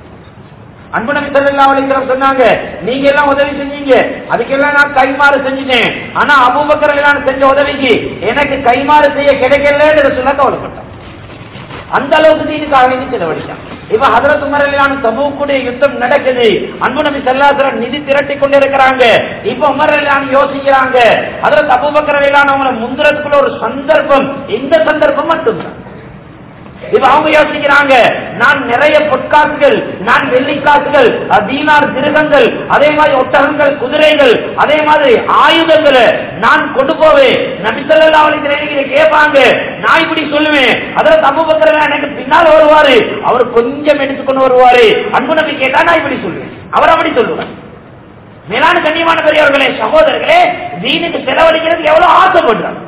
அன்பு நபி ஸல்லல்லாஹு அலைஹி வஸல்லம் சொன்னாங்க நீங்க எல்லாம் உதவி செஞ்சீங்க அதுக்கெல்லாம் நான் கைமாறு செஞ்சிட்டேன் ஆனா அபூபக்கர் ரலியல்லாஹு செஞ்ச உதவிக்கு எனக்கு கைமாறு செய்ய கிடைக்கலன்னு சொல்ல கவலைப்பட்டேன் அந்த அளவுக்கு தீனுக்காக வேண்டி செலவழிச்சான் இப்ப ஹதரத் உமர் அலிலான தபூக்குடைய யுத்தம் நடக்குது அன்பு நபி சல்லாசரம் நிதி திரட்டி கொண்டு இருக்கிறாங்க இப்ப உமர் அலிலான யோசிக்கிறாங்க ஹதரத் அபூபக்கர் அலிலான அவங்கள முந்திரத்துக்குள்ள ஒரு சந்தர்ப்பம் இந்த சந்தர்ப்பம் மட்டும்தான் இப்ப அவங்க யோசிக்கிறாங்க நான் நிறைய பொற்காசுகள் நான் வெள்ளிக்காசுகள் தீனார் திருகங்கள் அதே மாதிரி ஒட்டகங்கள் குதிரைகள் அதே மாதிரி ஆயுதங்களை நான் கொண்டு போவேன் நபிசல்லா அலிக்கிறேன் கேட்பாங்க நான் இப்படி சொல்லுவேன் அதில் தப்பு பத்திரம் எனக்கு பின்னால் வருவாரு அவர் கொஞ்சம் எடுத்துக்கொண்டு வருவாரு அன்பு நபி கேட்டா நான் இப்படி சொல்லுவேன் அவர் அப்படி சொல்லுவார் மேலான கண்ணியமான பெரியவர்களே சகோதரர்களே தீனுக்கு செலவழிக்கிறது எவ்வளவு ஆசைப்படுறாங்க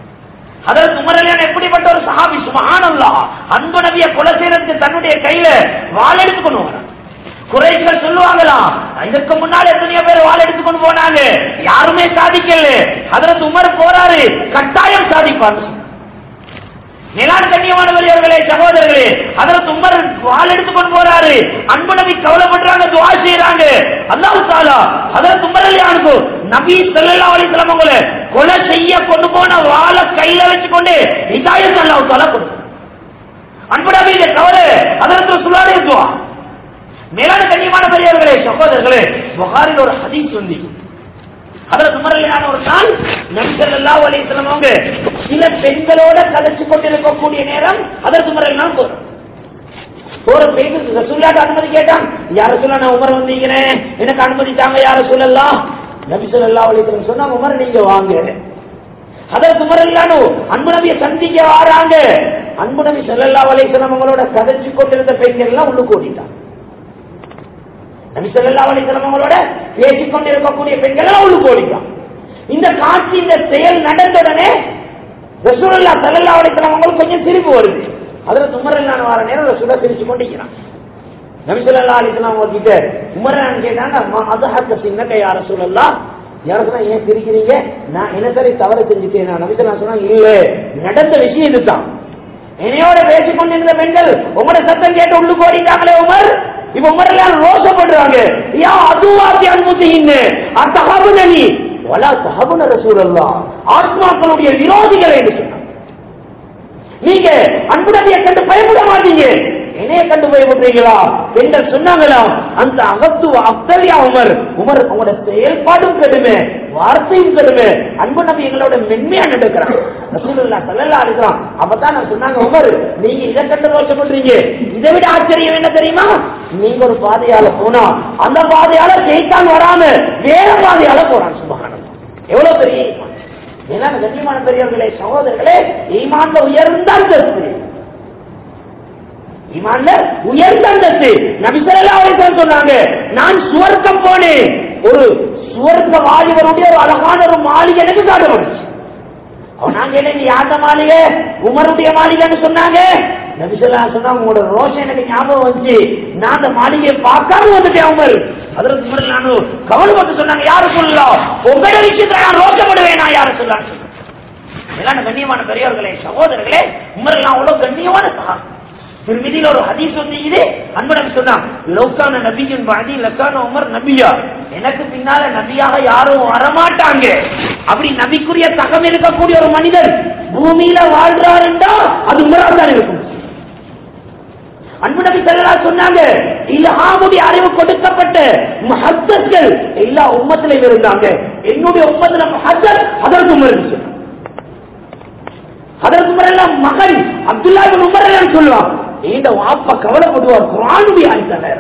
அதற்கு உமரலியான் எப்படிப்பட்ட ஒரு சஹாபி சுமஹானல்லா அன்பு நபிய கொலை செய்யறதுக்கு தன்னுடைய கையில வாள் எடுத்துக்கொண்டு வரான் குறைகள் சொல்லுவாங்களாம் இதற்கு முன்னால் எத்தனையோ பேர் வாள் எடுத்துக்கொண்டு போனாங்க யாருமே சாதிக்கல அதற்கு உமர் போறாரு கட்டாயம் சாதிப்பார் மேலான கண்ணியமான பெரியவர்களே சகோதரர்களே அதற்கு உமர் வாள் எடுத்து கொண்டு போறாரு அன்பு நபி கவலைப்படுறாங்க துவா செய்யறாங்க அல்லாஹ் தாலா அதற்கு உமரலியானுக்கு நபி ஸல்லல்லாஹு அலைஹி வஸல்லம் அவங்கள கொலை செய்ய கொண்டு போன வாளை கையில வச்சு கொண்டு ஹிதாயத் அல்லாஹ் தாலா கொடுத்து அன்பு நபி இந்த கவலை அதற்கு சுலாரே துவா மேலான கண்ணியமான பெரியவர்களே சகோதரர்களே புகாரில் ஒரு ஹதீஸ் வந்து அதில் சுமரலியான ஒரு நாள் நபிகள் அல்லாஹ் அலைஹிஸ்ஸலாம் அவங்க சில பெண்களோட கதைச்சு கொண்டிருக்கக்கூடிய நேரம் அதற்கு முறையில் போறோம் போற பெய்து ரசூல்லாட்ட அனுமதி கேட்டான் யார சொல்ல நான் உமர் வந்தீங்கிறேன் எனக்கு அனுமதி தாங்க யார சொல்லலாம் நபி ஸல்லல்லாஹு அலைஹி வஸல்லம் சொன்னா உமர் நீங்க வாங்க அதற்கு முறையிலானு அன்பு நபியை சந்திக்க வராங்க அன்பு நபி ஸல்லல்லாஹு அலைஹி வஸல்லம் அவங்களோட கதைச்சு கொண்டிருந்த பெண்கள் எல்லாம் உள்ளுக்கு ஓடிட்டாங்க நபி ஸல்லல்லாஹு அலைஹி வஸல்லம் அவங்களோட பேசிக் கொண்டிருக்கக்கூடிய பெண்கள் எல்லாம் உள்ளுக்கு ஓடிட்டாங்க இந்த காட்சி இந்த செயல் நடந்த உடனே ரசூலுல்லாஹ் ஸல்லல்லாஹு அலைஹி வஸல்லம் அவங்களுக்கு கொஞ்சம் சிரிப்பு வருது அதுல உமரல்லான வர நேரம் ரசூலா சிரிச்சு கொண்டிருக்கிறான் நபி ஸல்லல்லாஹு அலைஹி வஸல்லம் அவங்க கிட்ட உமரன் கேட்டாங்க அம்மா அதஹக்க சின்னக யா ரசூலல்லாஹ் யாருக்குன்னா ஏன் சிரிக்கிறீங்க நான் என்ன சரி தவறு செஞ்சுட்டேன் நான் நபி ஸல்லல்லாஹு சொன்னாங்க இல்ல நடந்த விஷயம் இதுதான் என்னையோட பேசிக் கொண்டிருந்த பெண்கள் உங்களோட சத்தம் கேட்டு உள்ளுக்கு ஓடிட்டாங்களே உமர் இப்ப உமர் எல்லாம் ரோசப்படுறாங்க யா அதுவாத்தி அனுமதின்னு அத்தகபுனி வலா தகபுன ரசூலல்லாஹ் ஆத்மாக்களுடைய விரோதிகள் என்று சொன்னாங்க நீங்க அன்பு நபியை கண்டு பயப்பட மாட்டீங்க என்னைய கண்டு பயப்படுறீங்களா பெண்கள் சொன்னாங்களா அந்த அகத்து அப்தலியா உமர் உமர் உங்களோட செயல்பாடும் கடுமை வார்த்தையும் கடுமை அன்பு நபி எங்களோட மென்மையா நடக்கிறான் ரசூலுல்லாஹ் ஸல்லல்லாஹு அலைஹி வஸல்லம் அப்பதான் நான் சொன்னாங்க உமர் நீங்க இதை கண்டு ரோஷப்படுறீங்க இதை விட ஆச்சரியம் என்ன தெரியுமா நீங்க ஒரு பாதையால போனா அந்த பாதையால ஜெயித்தான் வராம வேற பாதையால போறான் சுபகானம் எவ்வளவு பெரிய ஈமான். மேலான கண்ணியமான பெரியவர்களே சகோதரர்களே ஈமான்ல உயர்ந்த அந்தஸ்து ஈமான்ல உயர்ந்த அந்தஸ்து நபி ஸல்லல்லாஹு அலைஹி வஸல்லம் சொன்னாங்க நான் சுவர்க்கம் போனேன் ஒரு சுவர்க்க வாலிபருடைய ஒரு அழகான ஒரு மாளிகை எனக்கு காட்டப்பட்டுச்சு அவன் நான் கேட்டேன் நீ யார்ட மாளிகை உமருடைய மாளிகைன்னு சொன்னாங்க நபிசல்லா சொன்னாங்க உங்களோட ரோஷம் எனக்கு ஞாபகம் வந்துச்சு நான் அந்த மாளிகையை பார்க்காம வந்துட்டேன் உமர் அதற்கு உமர் நானும் கவலைப்பட்டு சொன்னாங்க யாரு சொல்லலாம் உங்களோட விஷயத்துல நான் ரோஷப்படுவேன் நான் யாரு சொல்லலாம் மேலான கண்ணியமான பெரியவர்களே சகோதரர்களே உமர் எல்லாம் அவ்வளவு கண்ணியமான சகான் திருமதியில் ஒரு ஹதீஸ் வந்து இது அன்புடன் சொன்னான் லோக்கான நபியின் பாதி லக்கான உமர் நபியா எனக்கு பின்னால நபியாக யாரும் வரமாட்டாங்க அப்படி நபிக்குரிய தகம் இருக்கக்கூடிய ஒரு மனிதர் பூமியில வாழ்றாருண்டா அது உமரா தான் இருக்கும் அன்பு நபி செல்லா சொன்னாங்க இல்ஹாமுடைய அறிவு கொடுக்கப்பட்ட மஹத்தர்கள் எல்லா உம்மத்திலையும் இருந்தாங்க என்னுடைய உம்மத்துல மஹத்தர் அதற்கு உமர் சொன்னாங்க அதற்கு முறையெல்லாம் மகன் அப்துல்லா உமர் சொல்லுவான் இந்த வாப்பா கவலைப்படுவார் குரானுடைய ஆய்த்தான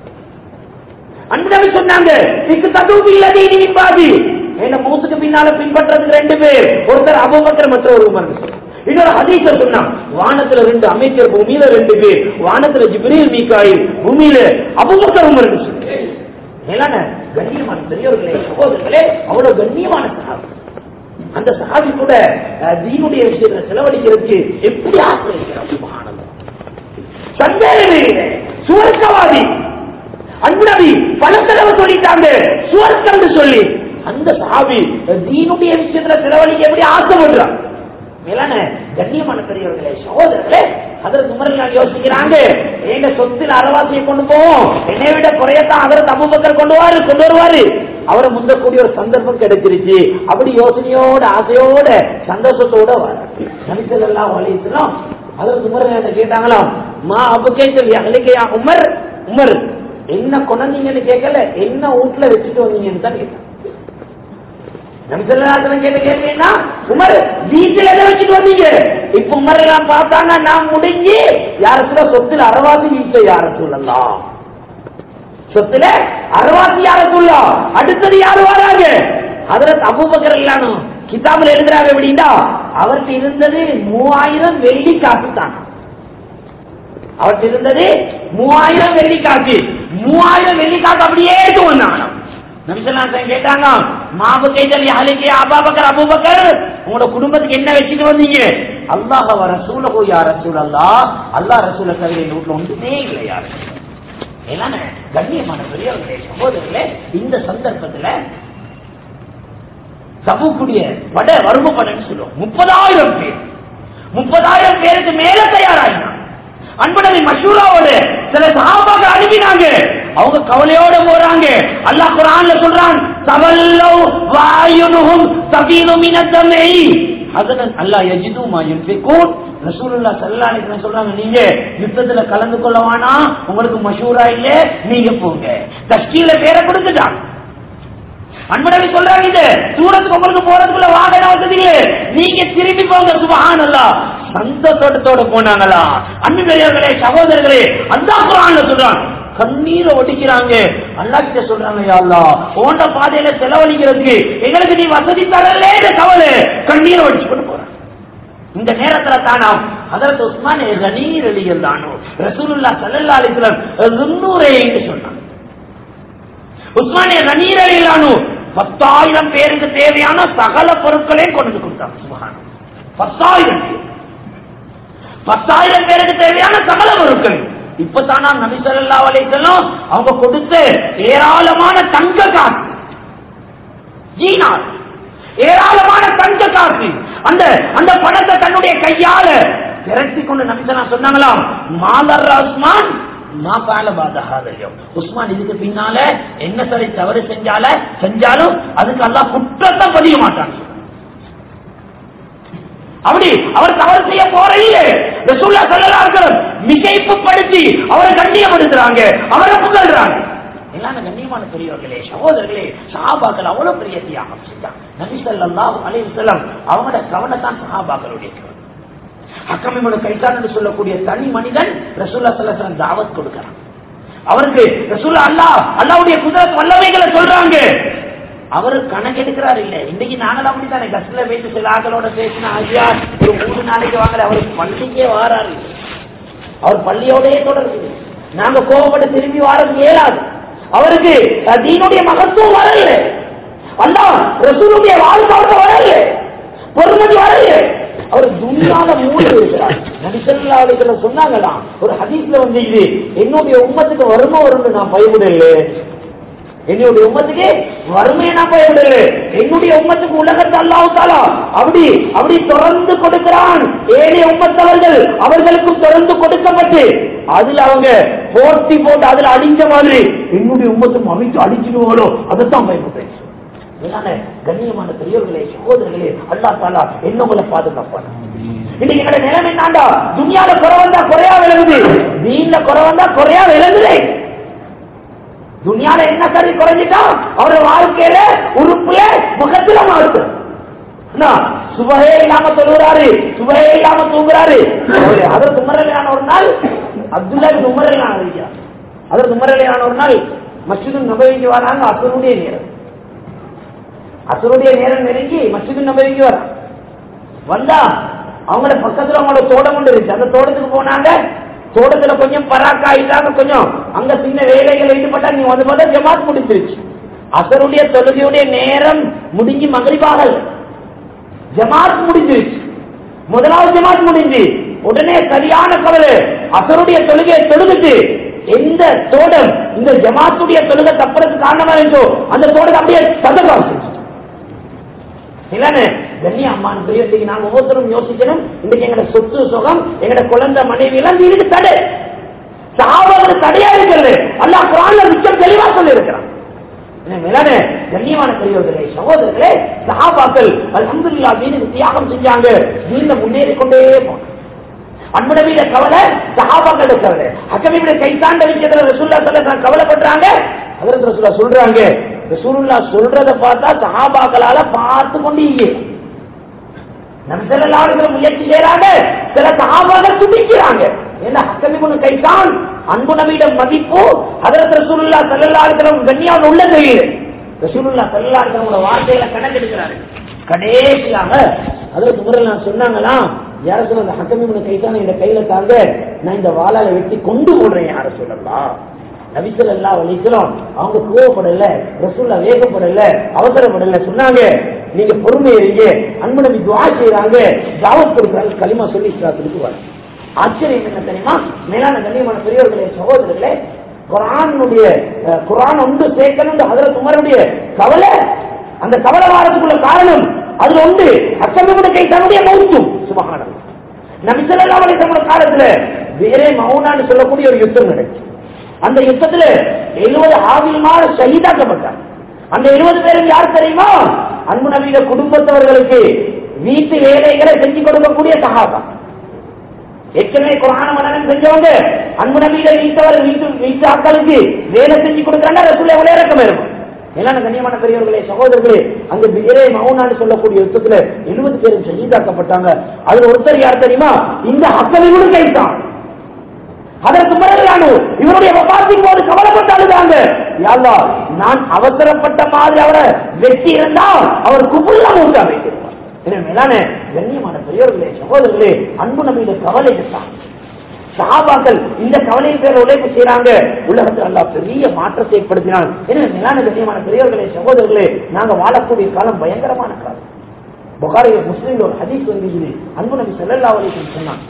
அன்பு சொன்னாங்க இதுக்கு தகுதி இல்லதே நீ பாதி என்ன மூத்துக்கு பின்னால பின்பற்றதுக்கு ரெண்டு பேர் ஒருத்தர் அபுபக்கர் மற்றொரு உமர் இன்னொரு ஹதீசர் சொன்னான் வானத்துல ரெண்டு அமைச்சர் பூமியில ரெண்டு பேர் வானத்துல ஜிப்ரீல் மீகாயில் பூமியில அபுபக்கர் உமர் மேலான கண்ணியமான பெரியவர்களே சகோதரர்களே அவ்வளவு கண்ணியமான சகாபம் அந்த சகாபி கூட அஹ், தீனுடைய விஷயத்துல செலவழிக்கிறதுக்கு எப்படி ஆசிரியர் சுபஹானல்லாஹ். சந்தேகமே இல்லை. சுவர்க்கவாதி அன்பு நபி பல செலவு சொல்லிட்டாங்க சுவர்க்கம் சொல்லி அந்த சஹாபி தீனுடைய விஷயத்துல செலவழிக்க எப்படி ஆசைப்படுறான் மேலான கண்ணியமான பெரியவர்களே சகோதரர்களே அதற்கு உமர்கள் யோசிக்கிறாங்க எங்க சொத்தில் அறவாசியை கொண்டு போவோம் என்னை விட குறையத்தான் அதற்கு அபுபக்கர் கொண்டு வாரு கொண்டு வருவாரு அவரை முந்தக்கூடிய ஒரு சந்தர்ப்பம் கிடைச்சிருச்சு அப்படி யோசனையோட ஆசையோட சந்தோஷத்தோட வர நபிசல்லாம் வலிக்கலாம் அதற்கு உமர் கேட்டாங்களாம் மா அபுகேசல் அன்னைக்கையா உமர் உமர் என்ன கொண்டீங்கன்னு கேட்கல என்ன வீட்டுல வச்சுட்டு வந்தீங்கன்னு தான் கேட்டாங்க நபிசல்லாசனம் கேட்ட கேட்டீங்கன்னா உமர் வீட்டுல எதை வச்சுட்டு வந்தீங்க இப்ப உமர் எல்லாம் பார்த்தாங்க நான் முடிஞ்சு யார சொல்ல சொத்துல அறவாசி வீட்டுல யார சொல்லலாம் சொத்துல அறவாசி யார சொல்லலாம் அடுத்தது யாரு வராங்க அதுல அபூபக்கர் இல்லானோ கிதாபில் எழுதுறாங்க எப்படின்னா அவர்கிட்ட இருந்தது மூவாயிரம் வெள்ளி காசு தான் அவர்கிட்ட இருந்தது மூவாயிரம் வெள்ளி காசு மூவாயிரம் வெள்ளி காசு அப்படியே எடுத்து வந்தாங்க நபிசல்லாசன் கேட்டாங்க மாபு கைதல் யாருக்கு அபாபக்கர் அபூபக்கர் உங்களோட குடும்பத்துக்கு என்ன வச்சுட்டு வந்தீங்க அல்லாஹ் வ ரசூலஹு யா ரசூல் அல்லாஹ் அல்லாஹ் ரசூல தவிர இந்த வீட்டுல ஒன்றுமே இல்லை யாரு ஏன்னா கண்ணியமான பெரியவர்களே சகோதரர்களே இந்த சந்தர்ப்பத்துல தபுக்குடிய பட வறுமை படன்னு சொல்லுவோம் முப்பதாயிரம் பேர் முப்பதாயிரம் பேருக்கு மேல தயாராகினான் அன்பனவி மஷூராவோட சில சஹாபாக அனுப்பினாங்க அவங்க கவலையோட போறாங்க அல்லாஹ் குரான்ல சொல்றான் தவல்லவ் வாயுனுஹும் சபீனு மினத்தமை அதன் அல்லாஹ் யஜிது மா யுன்ஃபிகூன் ரசூலுல்லாஹ் ஸல்லல்லாஹு அலைஹி வஸல்லம் சொல்றாங்க நீங்க யுத்தத்துல கலந்து கொள்ள வேணாம் உங்களுக்கு மஷூரா இல்ல நீங்க போங்க தஷ்கீல பேரை கொடுத்துட்டான் அன்படவி சொல்றாங்க இது தூரத்துக்கு உங்களுக்கு போறதுக்குள்ள வாகன வசதி இல்ல நீங்க திரும்பி போங்க சுபஹானல்லா சந்தோஷத்தோட போனாங்களா அன்பர்களே சகோதரர்களே அந்த குரான்ல சொல்றான் கண்ணீரை ஒடிக்கிறாங்க அல்லா கிட்ட சொல்றாங்க யா அல்லாஹ் ஓண்ட பாதையில செலவழிக்கிறதுக்கு எங்களுக்கு நீ வசதி தரலேன்னு கவலை கண்ணீரை ஒடிச்சு கொண்டு போறாங்க இந்த நேரத்துல தானாம் அதற்கு உஸ்மான் கணீர் அலிகள் தானோ ரசூலுல்லா சல்லல்லா அலிஸ்லாம் முன்னூரே சொன்னாங்க உஸ்மானிய கணீர் அலிலானு பத்தாயிரம் பேருக்கு தேவையான சகல பொருட்களையும் கொண்டு வந்து கொடுத்தாங்க சுபஹான் பத்தாயிரம் பேர் பத்தாயிரம் பேருக்கு தேவையான சகல பொருட்கள் இப்பதானா நபி ஸல்லல்லாஹு அலைஹி வஸல்லம் அவங்க கொடுத்த ஏராளமான தங்க காசு ஜீனார் ஏராளமான தங்க காசு அந்த அந்த பணத்தை தன்னுடைய கையால திரட்டி கொண்டு நபிசனா சொன்னாங்களாம் மாலர் உஸ்மான் மா பால பாதகாதையும் உஸ்மான் இதுக்கு பின்னால என்ன சரி தவறு செஞ்சால செஞ்சாலும் அதுக்கு எல்லாம் குற்றத்தை பதிய மாட்டாங்க அப்படி அவர் தவறு செய்ய போறையிலே ரசூல்லா ஸல்லல்லாஹு அலைஹி வஸல்லம் மிகைப்பு படுத்தி அவரை கண்ணியப்படுத்துறாங்க அவரை புகழ்றாங்க எல்லாமே கண்ணியமான பெரியவர்களே சகோதரர்களே சஹாபாக்கள் அவ்வளவு பெரிய தியாகம் செஞ்சாங்க நபி ஸல்லல்லாஹு அலைஹி வஸல்லம் அவங்களோட கவனத்தான் சஹாபாக்களுடைய கவனம் ஹக்கமிமோட கைதான் சொல்லக்கூடிய தனி மனிதன் ரசூல்லா ஸல்லல்லாஹு தாவத் கொடுக்கிறான் அவருக்கு ரசூல்லா அல்லாஹ் அல்லாஹ்வுடைய குதிரத் வல்லமைகளை சொல்றாங்க அவர் கணக்கெடுக்கிறார் இல்ல இன்னைக்கு நாங்களும் அப்படித்தானே கஷ்டத்துல போயிட்டு சில ஆக்களோட பேசினா ஐயா ஒரு மூணு நாளைக்கு வாங்கல அவர் பள்ளிக்கே வாராரு அவர் பள்ளியோடயே தொடருது நாங்க கோவப்பட்டு திரும்பி வாரம் இயலாது அவருக்கு அஹ், தீனுடைய மகத்துவம் வரல அல்லா ரசூலுடைய வாழ்க்கை அவருக்கு வரல பொறுமதி வரல அவர் துணியால மூடி இருக்கிறார் நபிசல்லாவுல சொன்னாங்களாம் ஒரு ஹதீஸ்ல வந்து இது என்னுடைய உம்மத்துக்கு வறுமை வரும்னு நான் பயப்படல என்னுடைய உம்மத்துக்கு வறுமையை நான் பயப்படல என்னுடைய உம்மத்துக்கு உலகத்தை அல்லாவுத்தாலா அப்படி அப்படி தொடர்ந்து கொடுக்கிறான் ஏழைய உம்மத்தவர்கள் அவர்களுக்கும் தொடர்ந்து கொடுக்கப்பட்டு அதுல அவங்க போட்டி போட்டு அதுல அடிஞ்ச மாதிரி என்னுடைய உம்மத்தும் அமைச்சு அடிச்சிடுவாளோ அதைத்தான் பயப்பட்டேன் இதனால கண்ணியமான பெரியவர்களே சகோதரர்களே அல்லா தாலா என்ன உங்களை பாதுகாப்பான இன்னைக்கு எங்களோட நிலைமை என்னாண்டா துணியால குறை வந்தா குறையா விளங்குது வீண்ல குறை வந்தா குறையா விளங்குதே துணியால என்ன சரி குறைஞ்சிட்டா அவரோட வாழ்க்கையில உறுப்புல முகத்துல மாறுது என்ன, சுபகே இல்லாம தொழுகிறாரு சுபகே இல்லாம தூங்குறாரு அதற்கு உமரலையான ஒரு நாள் அப்துல்லா உமரலையான இருக்கிறார் அதற்கு உமரலையான ஒரு நாள் மஸ்ஜிது நபவிக்கு வராங்க அசருடைய நேரம் அசருடைய நேரம் நெருங்கி மஸ்ஜிது நபவிக்கு வர வந்தா அவங்கள பக்கத்துல அவங்களோட தோட்டம் கொண்டு இருந்துச்சு அந்த தோட்டத்துக்கு போனாங்க தோட்டத்துல கொஞ்சம் பராக்கா இல்லாம கொஞ்சம் அங்க சின்ன வேலைகள் ஈடுபட்டா நீ வந்து பார்த்தா ஜமாத் முடிஞ்சிருச்சு அசருடைய தொழுகையுடைய நேரம் முடிஞ்சு மகிழ்வாகல் ஜமாத் முடிஞ்சிருச்சு முதலாவது ஜமாத் முடிஞ்சு உடனே சரியான கவலை அசருடைய தொழுகையை தொழுதுட்டு எந்த தோட்டம் இந்த ஜமாத்துடைய தொழுகை தப்புறதுக்கு காரணமா இருந்தோ அந்த தோட்டத்தை அப்படியே சதகம் செஞ்சு இல்லன்னு கண்ணிய அம்மான் பிரியத்துக்கு நாங்க ஒவ்வொருத்தரும் யோசிக்கணும் இன்னைக்கு எங்கட சொத்து சுகம் எங்கட குழந்தை மனைவி எல்லாம் இதுக்கு தடை சாவது தடையா இருக்கிறது அல்லா குரான்ல மிச்சம் தெளிவா சொல்லி இருக்கிறான் மேலான கண்ணியமான பெரியவர்களே சகோதரர்களே சஹாபாக்கள் அல்ஹம்துலில்லாஹ் தீனுக்கு தியாகம் செஞ்சாங்க தீன்ல முன்னேறி கொண்டே போனாங்க அன்புடவிட கவலை சஹாபாக்களோட கவலை அக்கமியோட கைத்தாண்ட விஷயத்துல ரசூல்லா சொல்ல கவலைப்படுறாங்க அதற்கு ரசூல்லா சொல்றாங்க ரசூலுல்லா சொல்றத பார்த்தா சஹாபாக்களால பார்த்து கொண்டு இல்லை நம்சல்லாவுக்கு முயற்சி செய்யறாங்க சில சஹாபாக்கள் துடிக்கிறாங்க ஏன்னா அக்கமிமுனு கைத்தான் அன்பு நபியிடம் மதிப்பு அதற்கு ரசூலுல்லா சல்லல்லாஹு கண்ணியாவில் உள்ள தெரியுது ரசூலுல்லா சல்லல்லாஹு வார்த்தையில கணக்கெடுக்கிறாரு கடைசியாக அதற்கு முதல்ல நான் சொன்னாங்களாம் யார சொல்ல அந்த ஹக்கமிமுனு கைத்தான் இந்த கையில தாங்க நான் இந்த வாளால வெட்டி கொண்டு போடுறேன் யார சொல்லலாம் நபிசல் எல்லா வலிக்கிறோம் அவங்க கோவப்படல ரசூல்லா வேகப்படல அவசரப்படல சொன்னாங்க நீங்க பொறுமை இருங்க அன்பு நபி துவா செய்யறாங்க தாவத் கொடுக்குறாங்க களிமா சொல்லி இஸ்லாத்துக்கு வர ஆச்சரியம் என்ன தெரியுமா மேலான கண்ணியமான பெரியவர்களே சகோதரர்களே குரானுடைய அஹ், குரான் ஒன்று சேர்க்கணும் அதற்கு உமருடைய கவலை அந்த கவலை வாரத்துக்குள்ள காரணம் அதுல ஒன்று அச்சமகுட கைத்தானுடைய மௌத்தும் சுபகானம் நபிசல்லா அலிசமோட காலத்துல வேறே மௌனான்னு சொல்லக்கூடிய ஒரு யுத்தம் நடக்கும் அந்த யுத்தத்துல எழுபது ஆவியமான ஷஹீதாக்கப்பட்டார் அந்த எழுபது பேரும் யார் தெரியுமா அன்பு நபியில குடும்பத்தவர்களுக்கு வீட்டு வேலைகளை செஞ்சு கொடுக்கக்கூடிய சகாபா ஏற்கனவே குரான மனநம் செஞ்சவங்க அன்பு நபியில வீட்டவர் வீட்டு வீட்டு ஆட்களுக்கு வேலை செஞ்சு கொடுக்குறாங்க ரசூல் எவ்வளவு இறக்கம் இருக்கும் மேலான கண்ணியமான பெரியவர்களே சகோதரர்களே அங்க வேறே மௌனான்னு சொல்லக்கூடிய யுத்தத்துல எழுபது பேரும் ஷஹீதாக்கப்பட்டாங்க அதுல ஒருத்தர் யார் தெரியுமா இந்த ஹக்கலிவுடன் கைத்தான் அதற்கு பிறகு இவருடைய வபாத்தின் போது கவலைப்பட்டு அழுதாங்க யாழ்லா நான் அவசரப்பட்ட மாதிரி அவரை வெட்டி இருந்தால் அவர் குப்புள்ள மூட்டா வைத்திருப்பார் எனவே மேலான கண்ணியமான பெரியவர்களே சகோதரர்களே அன்பு நம்பியில கவலை இருந்தான் சஹாபாக்கள் இந்த கவலையின் பேர் உழைப்பு செய்யறாங்க உலகத்தில் அல்லா பெரிய மாற்றத்தை ஏற்படுத்தினான் எனவே மேலான கண்ணியமான பெரியவர்களே சகோதரர்களே நாங்க வாழக்கூடிய காலம் பயங்கரமான காலம் புகாரி முஸ்லீம்ல ஒரு ஹதீஸ் வந்து அன்பு நபி செல்லல்லா வலைக்கும் சொன்னான்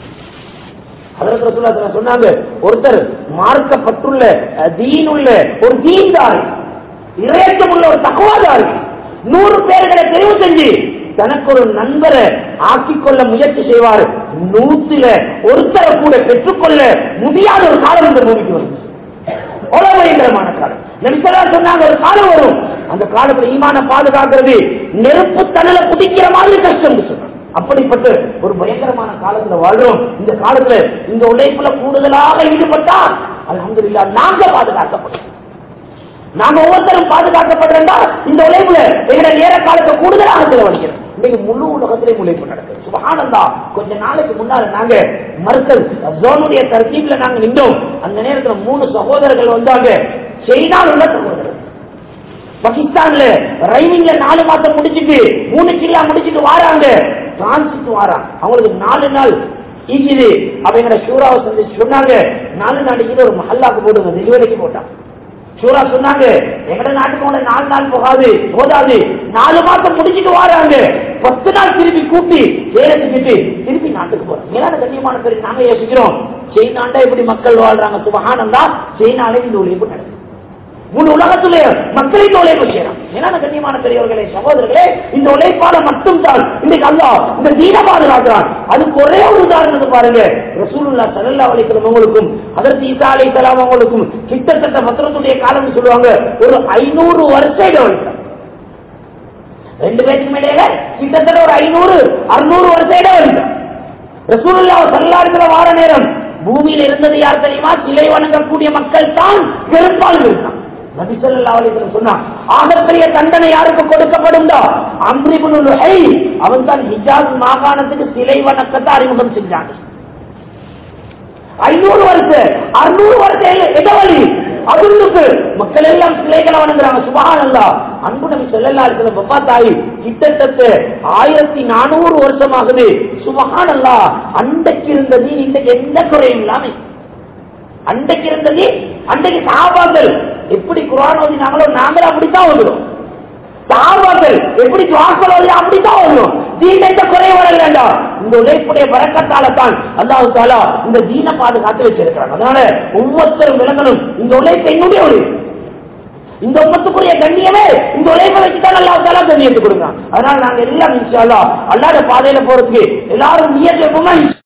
அதற்கு ரசூலுல்லாஹி சொன்னாங்க ஒருத்தர் மார்க்கப்பட்டுள்ள அஹ், தீனுள்ள ஒரு தீன்தாரி இறையச்சம் உள்ள ஒரு தகவாதாரி நூறு பேர்களை தெரிவு செஞ்சு தனக்கு ஒரு நண்பரை ஆக்கிக் கொள்ள முயற்சி செய்வார் நூத்தில ஒருத்தரை கூட பெற்றுக்கொள்ள முடியாத ஒரு காலம் இந்த பூமிக்கு வரும் அவ்வளவு பயங்கரமான காலம் நபிசல்லா சொன்னாங்க ஒரு காலம் வரும் அந்த காலத்துல ஈமான பாதுகாக்கிறது நெருப்பு தணல குதிக்கிற மாதிரி கஷ்டம் சொன்னாங்க அப்படிப்பட்ட ஒரு பயங்கரமான காலத்துல வாழ்றோம் இந்த காலத்துல இந்த உழைப்புல கூடுதலாக ஈடுபட்டா அல்ஹம்துலில்லாஹ் நாங்க பாதுகாக்கப்படும் நாங்க ஒவ்வொருத்தரும் பாதுகாக்கப்படுறா இந்த உழைப்புல எங்களுடைய நேர காலத்தை கூடுதலாக செலவழிக்கிறோம் இன்னைக்கு முழு உலகத்திலேயும் உழைப்பு நடக்குது சுபஹானந்தா கொஞ்ச நாளைக்கு முன்னால நாங்க மருக்கல் ஜோனுடைய தர்த்தீப்ல நாங்க நின்றோம் அந்த நேரத்துல மூணு சகோதரர்கள் வந்தாங்க சைனாவில் உள்ள சகோதரர் பாகிஸ்தான்ல ரைவிங்ல நாலு மாசம் முடிச்சிட்டு மூணு கிலா முடிச்சிட்டு வாராங்க பிரான்சுக்கு வாராங்க அவங்களுக்கு நாலு நாள் ஈஜிது அப்படிங்கிற ஷூராவை சந்திச்சு சொன்னாங்க நாலு நாள் இது ஒரு மஹல்லாக்கு போடுங்க டெலிவரிக்கு போட்டான் ஷூரா சொன்னாங்க எங்கட நாட்டுக்கு உங்களை நாலு நாள் போகாது போதாது நாலு மாசம் முடிச்சிட்டு வாராங்க பத்து நாள் திருப்பி கூட்டி வேலை செஞ்சுட்டு திருப்பி நாட்டுக்கு போறோம் மேலான கண்ணியமான பேர் நாங்க யோசிக்கிறோம் சைனாண்டா எப்படி மக்கள் வாழ்றாங்க சுபகானந்தா சைனாலே இந்த உழைப்பு நடக்குது முழு உலகத்திலே மக்களை உழைப்பு செய்யலாம் ஏன்னா கண்ணியமான பெரியவர்களே சகோதரர்களே இந்த உழைப்பால மட்டும் தான் இன்னைக்கு அல்லா இந்த தீன பாதுகாக்கிறான் அதுக்கு ஒரே ஒரு உதாரணத்தை பாருங்க ரசூலுல்லா சல்லல்லா அலைஹி உங்களுக்கும் அதற்கு ஈசா அலை சலாம் அவங்களுக்கும் கிட்டத்தட்ட பத்திரத்துடைய காலம்னு சொல்லுவாங்க ஒரு ஐநூறு வருஷம் இடம் ரெண்டு பேருக்கு இடையில கிட்டத்தட்ட ஒரு ஐநூறு அறுநூறு வருஷம் இடம் வலிக்கும் ரசூலுல்லா சல்லாடத்துல வார நேரம் பூமியில இருந்தது யார் தெரியுமா சிலை வணங்கக்கூடிய மக்கள் தான் பெரும்பாலும் இருந்தான் நபி ஸல்லல்லாஹு அலைஹி வஸல்லம் சொன்னான் ஆகப்பெரிய தண்டனை யாருக்கு கொடுக்கப்படும் அம்ரிபுல் ஹை அவன் தான் ஹிஜாஸ் மாகாணத்துக்கு சிலை வணக்கத்தை அறிமுகம் செஞ்சாங்க ஐநூறு வருஷம் அறுநூறு வருஷம் இடவழி அதுக்கு மக்கள் எல்லாம் சிலைகளை வணங்குறாங்க சுபகான் அல்லா அன்பு நபி சொல்லல்லா இருக்கிற பப்பா தாய் கிட்டத்தட்ட ஆயிரத்தி நானூறு வருஷமாகுது சுபகான் அல்லா அண்டைக்கு இருந்தது இன்றைக்கு எந்த குறையும் இல்லாம அண்டைக்கு இருந்தது அன்றைக்கு சாபாக்கள் எப்படி குரான் ஓதினாங்களோ நாங்களும் அப்படித்தான் ஓதுறோம் சாபாக்கள் எப்படி துவாக்கள் ஓதி அப்படித்தான் ஓதுறோம் தீன் எந்த குறை வர வேண்டாம் இந்த உழைப்புடைய வரக்கத்தால தான் அல்லாஹு தாலா இந்த தீன பாதுகாத்து வச்சிருக்கிறாங்க அதனால ஒவ்வொருத்தரும் விலங்கணும் இந்த உழைப்பு என்னுடைய உழைப்பு இந்த உம்மத்துக்குரிய கண்ணியமே இந்த உழைப்பை வச்சுதான் அல்லாஹ் தாலா கண்ணியத்தை கொடுங்க அதனால நாங்க எல்லாம் இன்ஷா அல்லாஹ் அல்லாத பாதையில போறதுக்கு எல்லாரும் நியத்து எப்பவுமே